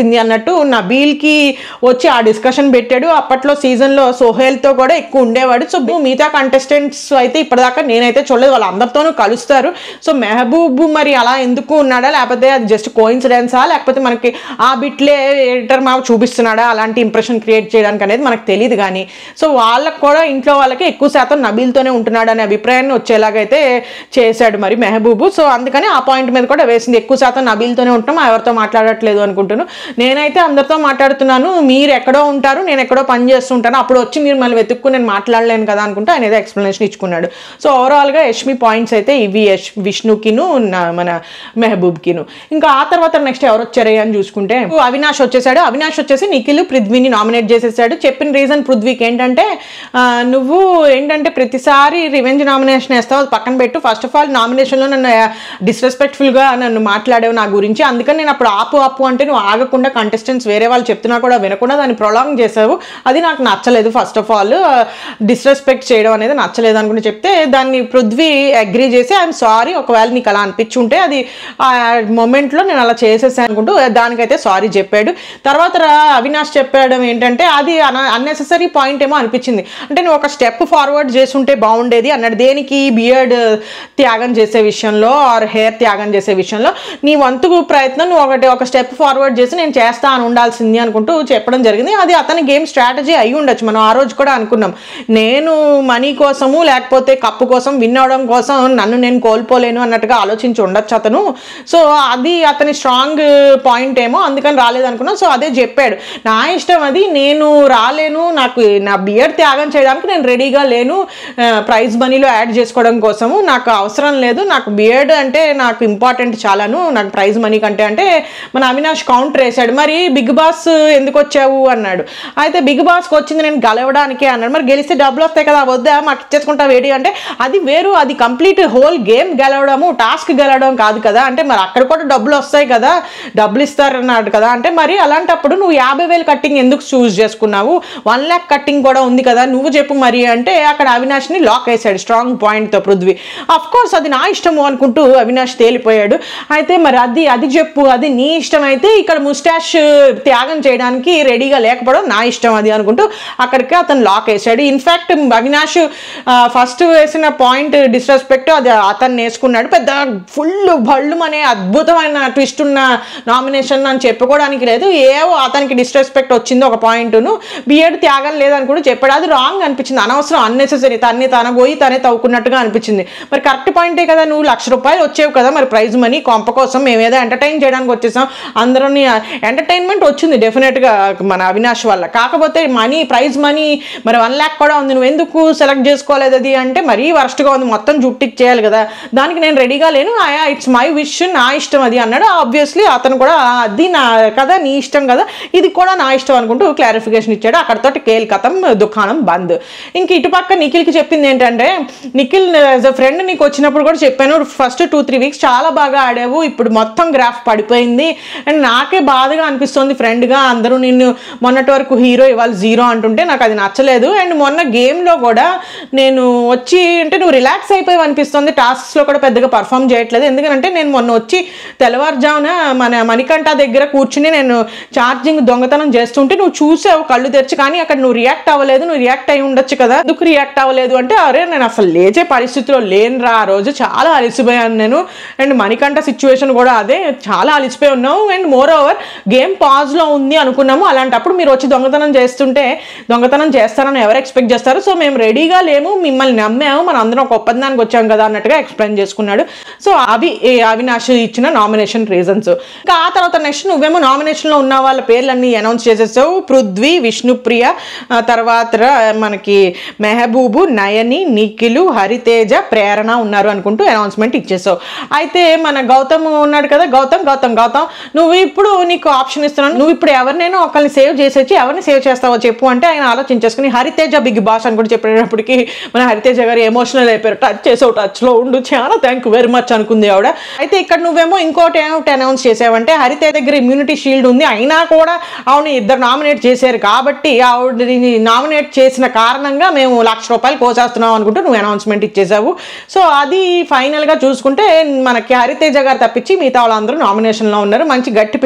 పెట్టింది అన్నట్టు నబీల్కి వచ్చి ఆ డిస్కషన్ పెట్టాడు అప్పట్లో సీజన్లో సోహేల్తో కూడా ఎక్కువ ఉండేవాడు సో మిగతా కంటెస్టెంట్స్ అయితే ఇప్పటిదాకా నేనైతే చూడలేదు వాళ్ళందరితోనూ కలుస్తారు సో మెహబూబ్ మరి అలా ఎందుకు ఉన్నాడా లేకపోతే అది జస్ట్ కోయిన్సిడెన్సా లేకపోతే మనకి ఆ బిట్లే ఎడిటర్ మా చూపిస్తున్నాడా అలాంటి ఇంప్రెషన్ క్రియేట్ చేయడానికి అనేది మనకు తెలియదు కానీ సో వాళ్ళకి కూడా ఇంట్లో వాళ్ళకి ఎక్కువ శాతం నబీల్తోనే ఉంటున్నాడు అనే అభిప్రాయాన్ని వచ్చేలాగైతే చేశాడు మరి మెహబూబు సో అందుకని ఆ పాయింట్ మీద కూడా వేసింది ఎక్కువ శాతం నబీల్తోనే ఉంటాం ఎవరితో మాట్లాడట్లేదు అనుకుంటున్నాను నేనైతే అందరితో మాట్లాడుతున్నాను మీరు ఎక్కడో ఉంటారు నేను ఎక్కడో పని చేస్తుంటాను అప్పుడు వచ్చి మీరు మళ్ళీ వెతుక్కుని నేను మాట్లాడలేను కదా అనుకుంటే ఆయన ఏదో ఎక్స్ప్లెనేషన్ ఇచ్చుకున్నాడు సో ఓవరాల్గా యష్మి పాయింట్స్ అయితే ఇవి యష్ విష్ణుకిను నా- మన మెహబూబ్కిను ఇంకా ఆ తర్వాత నెక్స్ట్ ఎవరు వచ్చారు అని చూసుకుంటే అవినాష్ వచ్చేసాడు అవినాష్ వచ్చేసి నిఖిల్ పృథ్వీని నామినేట్ చేసేసాడు చెప్పిన రీజన్ పృథ్వీకి ఏంటంటే ఆ, నువ్వు ఏంటంటే ప్రతిసారి రివెంజ్ నామినేషన్ వేస్తావు అది పక్కన పెట్టు ఫస్ట్ ఆఫ్ ఆల్ నామినేషన్లో నన్ను డిస్రెస్పెక్ట్ఫుల్గా నన్ను మాట్లాడావు నా గురించి అందుకని నేను అప్పుడు ఆపు ఆపు అంటే నువ్వు ఆగకుండా కంటెస్టెంట్స్ వేరే వాళ్ళు చెప్తున్నా కూడా వినకుండా దాన్ని ప్రొలాంగ్ చేసావు అది నాకు నచ్చలేదు ఫస్ట్ ఆఫ్ ఆల్ డిస్రెస్పెక్ట్ చేయడం అనేది నచ్చలేదు అనుకుంటే చెప్తే దాన్ని పృథ్వీ అగ్రీ చేసి ఐఎమ్ సారీ ఒకవేళ నీకు అలా అనిపించుంటే అది ఆ మూమెంట్లో నేను అలా చేసేసాను అనుకుంటూ దానికైతే సారీ చెప్పాడు తర్వాత రా- అవినాష్ చెప్పడం ఏంటంటే అది అన్నెసెసరీ పాయింట్ ఏమో అనిపించింది అంటే నువ్వు ఒక స్టెప్ ఫార్వర్డ్ చేసుంటే బాగుండేది అన్నాడు దేనికి బియర్డ్ త్యాగం చేసే విషయంలో ఆర్ హెయిర్ త్యాగం చేసే విషయంలో నీ వంతు ప్రయత్నం నువ్వు ఒకటి ఒక స్టెప్ ఫార్వర్డ్ చేసి నేను చేస్తా అని ఉండాల్సింది అనుకుంటూ చెప్పడం జరిగింది అది అతని గేమ్ స్ట్రాటజీ అయి ఉండొచ్చు మనం ఆ రోజు కూడా అనుకున్నాం నేను మనీ కోసము లేకపోతే కప్పు కోసం విన్ అవడం కోసం నన్ను నేను కోల్పోలేను అన్నట్టుగా ఆలోచించి ఉండొచ్చు అతను సో అది అతని స్ట్రాంగ్ పాయింట్ ఏమో అందుకని రాలేదు అనుకున్నాం సో అదే చెప్పాడు నా ఇష్టం అది నేను రాలేను నాకు నా బియర్ త్యాగం చేయడానికి నేను రెడీగా లేను ప్రైజ్ మనీలో యాడ్ చేసుకోవడం కోసము నాకు అవసరం లేదు నాకు బియర్డ్ అంటే నాకు ఇంపార్టెంట్ చాలాను నాకు ప్రైజ్ మనీ కంటే అంటే మన అవినాష్ కౌంటర్ వేసాడు మరి బిగ్ బాస్ ఎందుకు వచ్చావు అన్నాడు అయితే బిగ్ బాస్కి వచ్చింది నేను గెలవడానికే అన్నాడు మరి గెలిస్తే డబ్బులు వస్తాయి కదా వద్దా మాకు ఇచ్చేసుకుంటా వేడి అంటే అది వేరు అది కంప్లీట్ హోల్ గేమ్ గెలవడము టాస్క్ గెలవడం కాదు కదా అంటే మరి అక్కడ కూడా డబ్బులు వస్తాయి కదా డబ్బులు ఇస్తారన్నాడు కదా అంటే మరి అలాంటప్పుడు నువ్వు యాభై వేలు కట్టింగ్ ఎందుకు చూస్ చేసుకున్నావు వన్ ల్యాక్ కట్టింగ్ కూడా ఉంది కదా నువ్వు చెప్పు మరి అంటే అక్కడ అవినాష్ని లాక్ వేసాడు స్ట్రాంగ్ పాయింట్తో పృథ్వీ అఫ్ కోర్స్ అది నా ఇష్టము అనుకుంటూ అవినాష్ తేలిపోయాడు అయితే మరి అది అది చెప్పు అది నీ ఇష్టం అయితే ఇక్కడ ముస్టాష్ త్యాగం చేయడానికి రెడీగా లేకపోవడం నా ఇష్టం అది అనుకుంటూ అక్కడికి అతను లాక్ వేసాడు ఇన్ఫ్యాక్ట్ అవినాష్ ఫస్ట్ వేసిన పాయింట్ డిస్రెస్పెక్ట్ అది అతను వేసుకున్నాడు పెద్ద ఫుల్ భళ్ళు అనే అద్భుతమైన ట్విస్ట్ ఉన్న నామినేషన్ అని చెప్పుకోవడానికి లేదు ఏవో అతనికి డిస్రెస్పెక్ట్ వచ్చింది ఒక పాయింట్ను బిఎడ్ త్యాగం లేదని కూడా చెప్పాడు అది రాంగ్ అనిపించింది అనవసరం అన్నెసెసరీ తన్ని తన పోయి తనే తవ్వుకున్నట్టుగా అనిపించింది మరి కరెక్ట్ పాయింటే కదా నువ్వు లక్ష రూపాయలు వచ్చేవి కదా మరి ప్రైజ్ మనీ కొంప కోసం మేము ఏదో ఎంటర్టైన్ చేయడానికి వచ్చేసాం అందరినీ ఎంటర్టైన్మెంట్ వచ్చింది డెఫినెట్గా మన అవినాష్ వల్ల కాకపోతే మనీ ప్రైజ్ మనీ మరి వన్ ల్యాక్ కూడా ఉంది నువ్వు ఎందుకు సెలెక్ట్ చేసుకోలేదు అది అంటే మరీ వరస్ట్గా ఉంది మొత్తం జుట్టికి చేయాలి కదా దానికి నేను రెడీగా లేను ఇట్స్ మై విష్ నా ఇష్టం అది అన్నాడు ఆబ్వియస్లీ అతను కూడా "ఆ, అది నా కదా నీ ఇష్టం కదా ఇది కూడా నా ఇష్టం అనుకుంటూ క్లారిఫికేషన్ ఇచ్చాడు అక్కడతోటి కేల్ కథం దుకాణం బంద్ ఇంక ఇటుపక్క నిఖిల్కి చెప్పింది ఏంటంటే నిఖిల్ యాజ్ అ ఫ్రెండ్ నీకు వచ్చినప్పుడు కూడా చెప్పాను ఫస్ట్ టూ త్రీ వీక్స్ చాలా బాగా ఆడావు ఇప్పుడు మొత్తం గ్రాఫ్ పడిపోయింది అండ్ నాకే బాధగా అనిపిస్తుంది ఫ్రెండ్గా అందరూ నిన్ను మొన్నటి వరకు హీరో ఇవాళ జీరో అంటుంటే నాకు అది నచ్చలేదు అండ్ మొన్న గేమ్లో కూడా నేను వచ్చి అంటే నువ్వు రిలాక్స్ అయిపోయి అనిపిస్తుంది టాస్క్స్లో కూడా పెద్దగా పర్ఫామ్ చేయట్లేదు ఎందుకంటే నేను మొన్న వచ్చి తెల్లవారుజామున మన మణికంఠ దగ్గర కూర్చుని నేను ఛార్జింగ్ దొంగతనం చేస్తుంటే నువ్వు చూసావు కళ్ళు తెరిచి కానీ అక్కడ నువ్వు రియాక్ట్ అవ్వలేదు నువ్వు రియాక్ట్ అయి ఉండొచ్చు కదా ఎందుకు రియాక్ట్ అవ్వలేదు అంటే అరే నేను అసలు లేచే పరిస్థితిలో లేనురా ఆ రోజు చాలా అలసిపోయాను నేను అండ్ మణికంఠ సిచ్యువేషన్ కూడా అదే చాలా అలసిపోయి ఉన్నావు అండ్ మోర్ ఓవర్ గేమ్ పాజ్లో ఉంది అనుకున్నాము అలాంటప్పుడు మీరు వచ్చి దొంగతనం చేస్తుంటే దొంగతనం చేస్తారని ఎవరు ఎక్స్పెక్ట్ చేస్తారు సో మేము రెడీగా లేము మిమ్మల్ని నమ్మాము మన అందరం ఒక ఒప్పందానికి వచ్చాం కదా అన్నట్టుగా ఎక్స్ప్లెయిన్ చేసుకున్నాడు సో అవి ఏ అవినాష్ ఇచ్చిన నామినేషన్ రీజన్స్ ఇంకా ఆ తర్వాత నెక్స్ట్ నువ్వేమో నామినేషన్లో ఉన్న వాళ్ళ పేర్లన్నీ అనౌన్స్ చేసేసావు పృథ్వీ విష్ణుప్రియ ఆ తర్వాత ర- మనకి మెహబూబు నయని నిఖిలు హరితేజ ప్రేరణ ఉన్నారు అనుకుంటూ అనౌన్స్మెంట్ ఇచ్చేసావు అయితే మన గౌతమ్ ఉన్నాడు కదా గౌతమ్ గౌతమ్ గౌతమ్ నువ్వు ఇప్పుడు నీకు ఆప్షన్ ఇస్తున్నాను నువ్వు ఇప్పుడు ఎవరినైనా ఒకరిని సేవ్ చేసేసి ఎవరిని సేవ్ చేస్తావో చెప్పు అంటే ఆయన ఆలోచించేసుకుని హరితేజ బిగ్ బాస్ అని కూడా చెప్పేటప్పటికి మన హరితేజ గారు ఎమోషనల్ అయిపోయారు టచ్ చేసావు టచ్లో ఉండు చాలా థ్యాంక్ యూ వెరీ మచ్ అనుకుంది ఆవిడ అయితే ఇక్కడ నువ్వేమో ఇంకోటి ఏమిటి అనౌన్స్ చేసావంటే హరితేజ దగ్గర ఇమ్యూనిటీ షీల్డ్ ఉంది అయినా కూడా ఆవిడ ఇద్దరు నామినేట్ చేశారు కాబట్టి ఆవిడని నామినేట్ చేసిన కారణంగా మేము లక్ష రూపాయలు కోసేస్తున్నాం అనుకుంటూ నువ్వు అనౌన్స్మెంట్ ఇచ్చేసావు సో అది ఫైనల్గా చూసుకుంటే మనకి హరితేజ గారు తప్పించి మిగతా వాళ్ళందరూ నామినేషన్లో ఉన్నారు మంచి గట్టి పిండాలే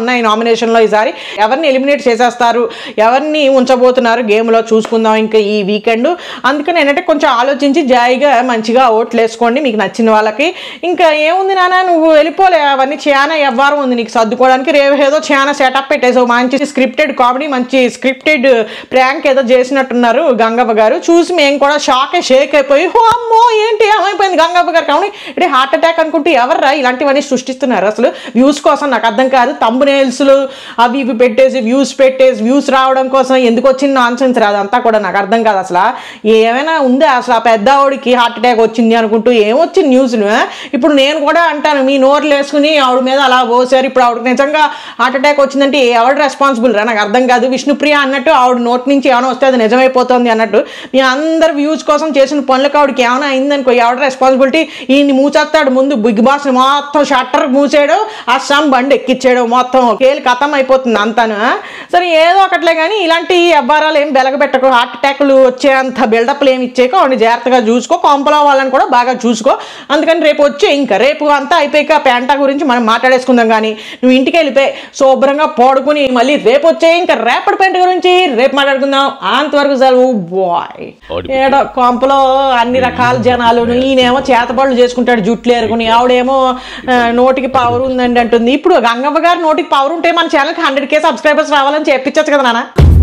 ఉన్నాయి నామినేషన్లో ఈసారి ఎవరిని ఎలిమినేట్ చేసేస్తారు ఎవరిని ఉంచబోతున్నారు గేమ్లో చూసుకుందాం ఇంకా ఈ వీకెండ్ అందుకని ఏంటంటే కొంచెం ఆలోచించి జాయిగా మంచిగా ఓట్లు వేసుకోండి మీకు నచ్చిన వాళ్ళకి ఇంకా ఏముంది నాన్న నువ్వు వెళ్ళిపోలే అవన్నీ చాలా ఎవ్వరం ఉంది నీకు సర్దుకోవడానికి రేపు ఏదో చాలా సెటప్ పెట్టేసావు మంచి స్క్రిప్టెడ్ కామెడీ మంచి స్క్రిప్టెడ్ ప్రాంక్ ఏదో చేసినట్టున్నారు గంగవ్వ గారు చూసి మేము కూడా షాక్ షేక్ అయిపోయి "ఓ అమ్మో ఏంటి ఏమైపోయింది గంగవ్వ గారు కావుని ఇటే హార్ట్ అటాక్ అనుకుంటే ఎవర్రా ఇలాంటివన్నీ సృష్టిస్తున్నారు అసలు వ్యూస్ కోసం నాకు అర్థం కాదు తమ్ము నేల్స్లు అవి ఇవి పెట్టేసి వ్యూస్ పెట్టేసి వ్యూస్ రావడం కోసం ఎందుకు వచ్చిన నాన్ సెన్స్ అదంతా కూడా నాకు అర్థం కాదు అసలు ఏమైనా ఉందా అసలు ఆ పెద్ద ఆవిడకి హార్ట్ అటాక్ వచ్చింది అనుకుంటూ ఏమొచ్చింది న్యూస్లు ఇప్పుడు నేను కూడా అంటాను మీ నోర్లు వేసుకుని ఆవిడ మీద అలా పోసారు ఇప్పుడు ఆవిడకి నిజంగా హార్ట్ అటాక్ వచ్చిందంటే ఎవడు రెస్పాన్సిబుల్ రా నాకు అర్థం కాదు విష్ణుప్రియ అన్నట్టు ఆవిడ నోట్ నుంచి ఏమైనా వస్తే అది నిజమైపోతుంది అన్నట్టు మీ అందరు వ్యూస్ కోసం చేసిన పనులకు ఆవిడకి ఏమైనా అయిందనుకో ఎవడ రెస్పాన్సిబిలిటీ ఈయన్ని మూచేస్తాడు ముందు బిగ్ బాస్ మొత్తం షట్టర్ మూసేయడం ఆ సమ్ బండి ఎక్కిచ్చాడు మొత్తం కేలు కథం అయిపోతుంది అంతాను ఆ? సరే ఏదో ఒకట్లే కానీ ఇలాంటి అబ్బారాలు ఏం బెలగబెట్టకు హార్ట్ అటాక్లు వచ్చేంత బిల్డప్లు ఏమి ఇచ్చేకో ఆవిడ జాగ్రత్తగా చూసుకో కొంపలో వాళ్ళని కూడా బాగా చూసుకో అందుకని రేపు వచ్చే ఇంకా రేపు అంతా అయిపోయాక పేంటా గురించి మనం మాట్లాడేసుకుందాం కానీ నువ్వు ఇంటికి వెళ్ళిపోయి శుభ్రంగా పడుకుని మళ్ళీ రేపు వచ్చే ఇంకా రేపటి పెంట గురించి రేపు మాట్లాడుకుందాం అంతవరకు సెలవు బాయ్ ఏడో కొంపలో అన్ని రకాల జనాలు ఈయనేమో చేతబడులు చేసుకుంటాడు జుట్లు ఏరుకుని ఆవిడేమో ఆ, నోటికి పవర్ ఉందండి అంటుంది ఇప్పుడు గంగవ్వ గారు నోటికి పవర్ ఉంటే మన ఛానల్కి హండ్రెడ్ కే సబ్స్క్రైబర్స్ రావాలని చెప్పించచ్చు కదా నాన్న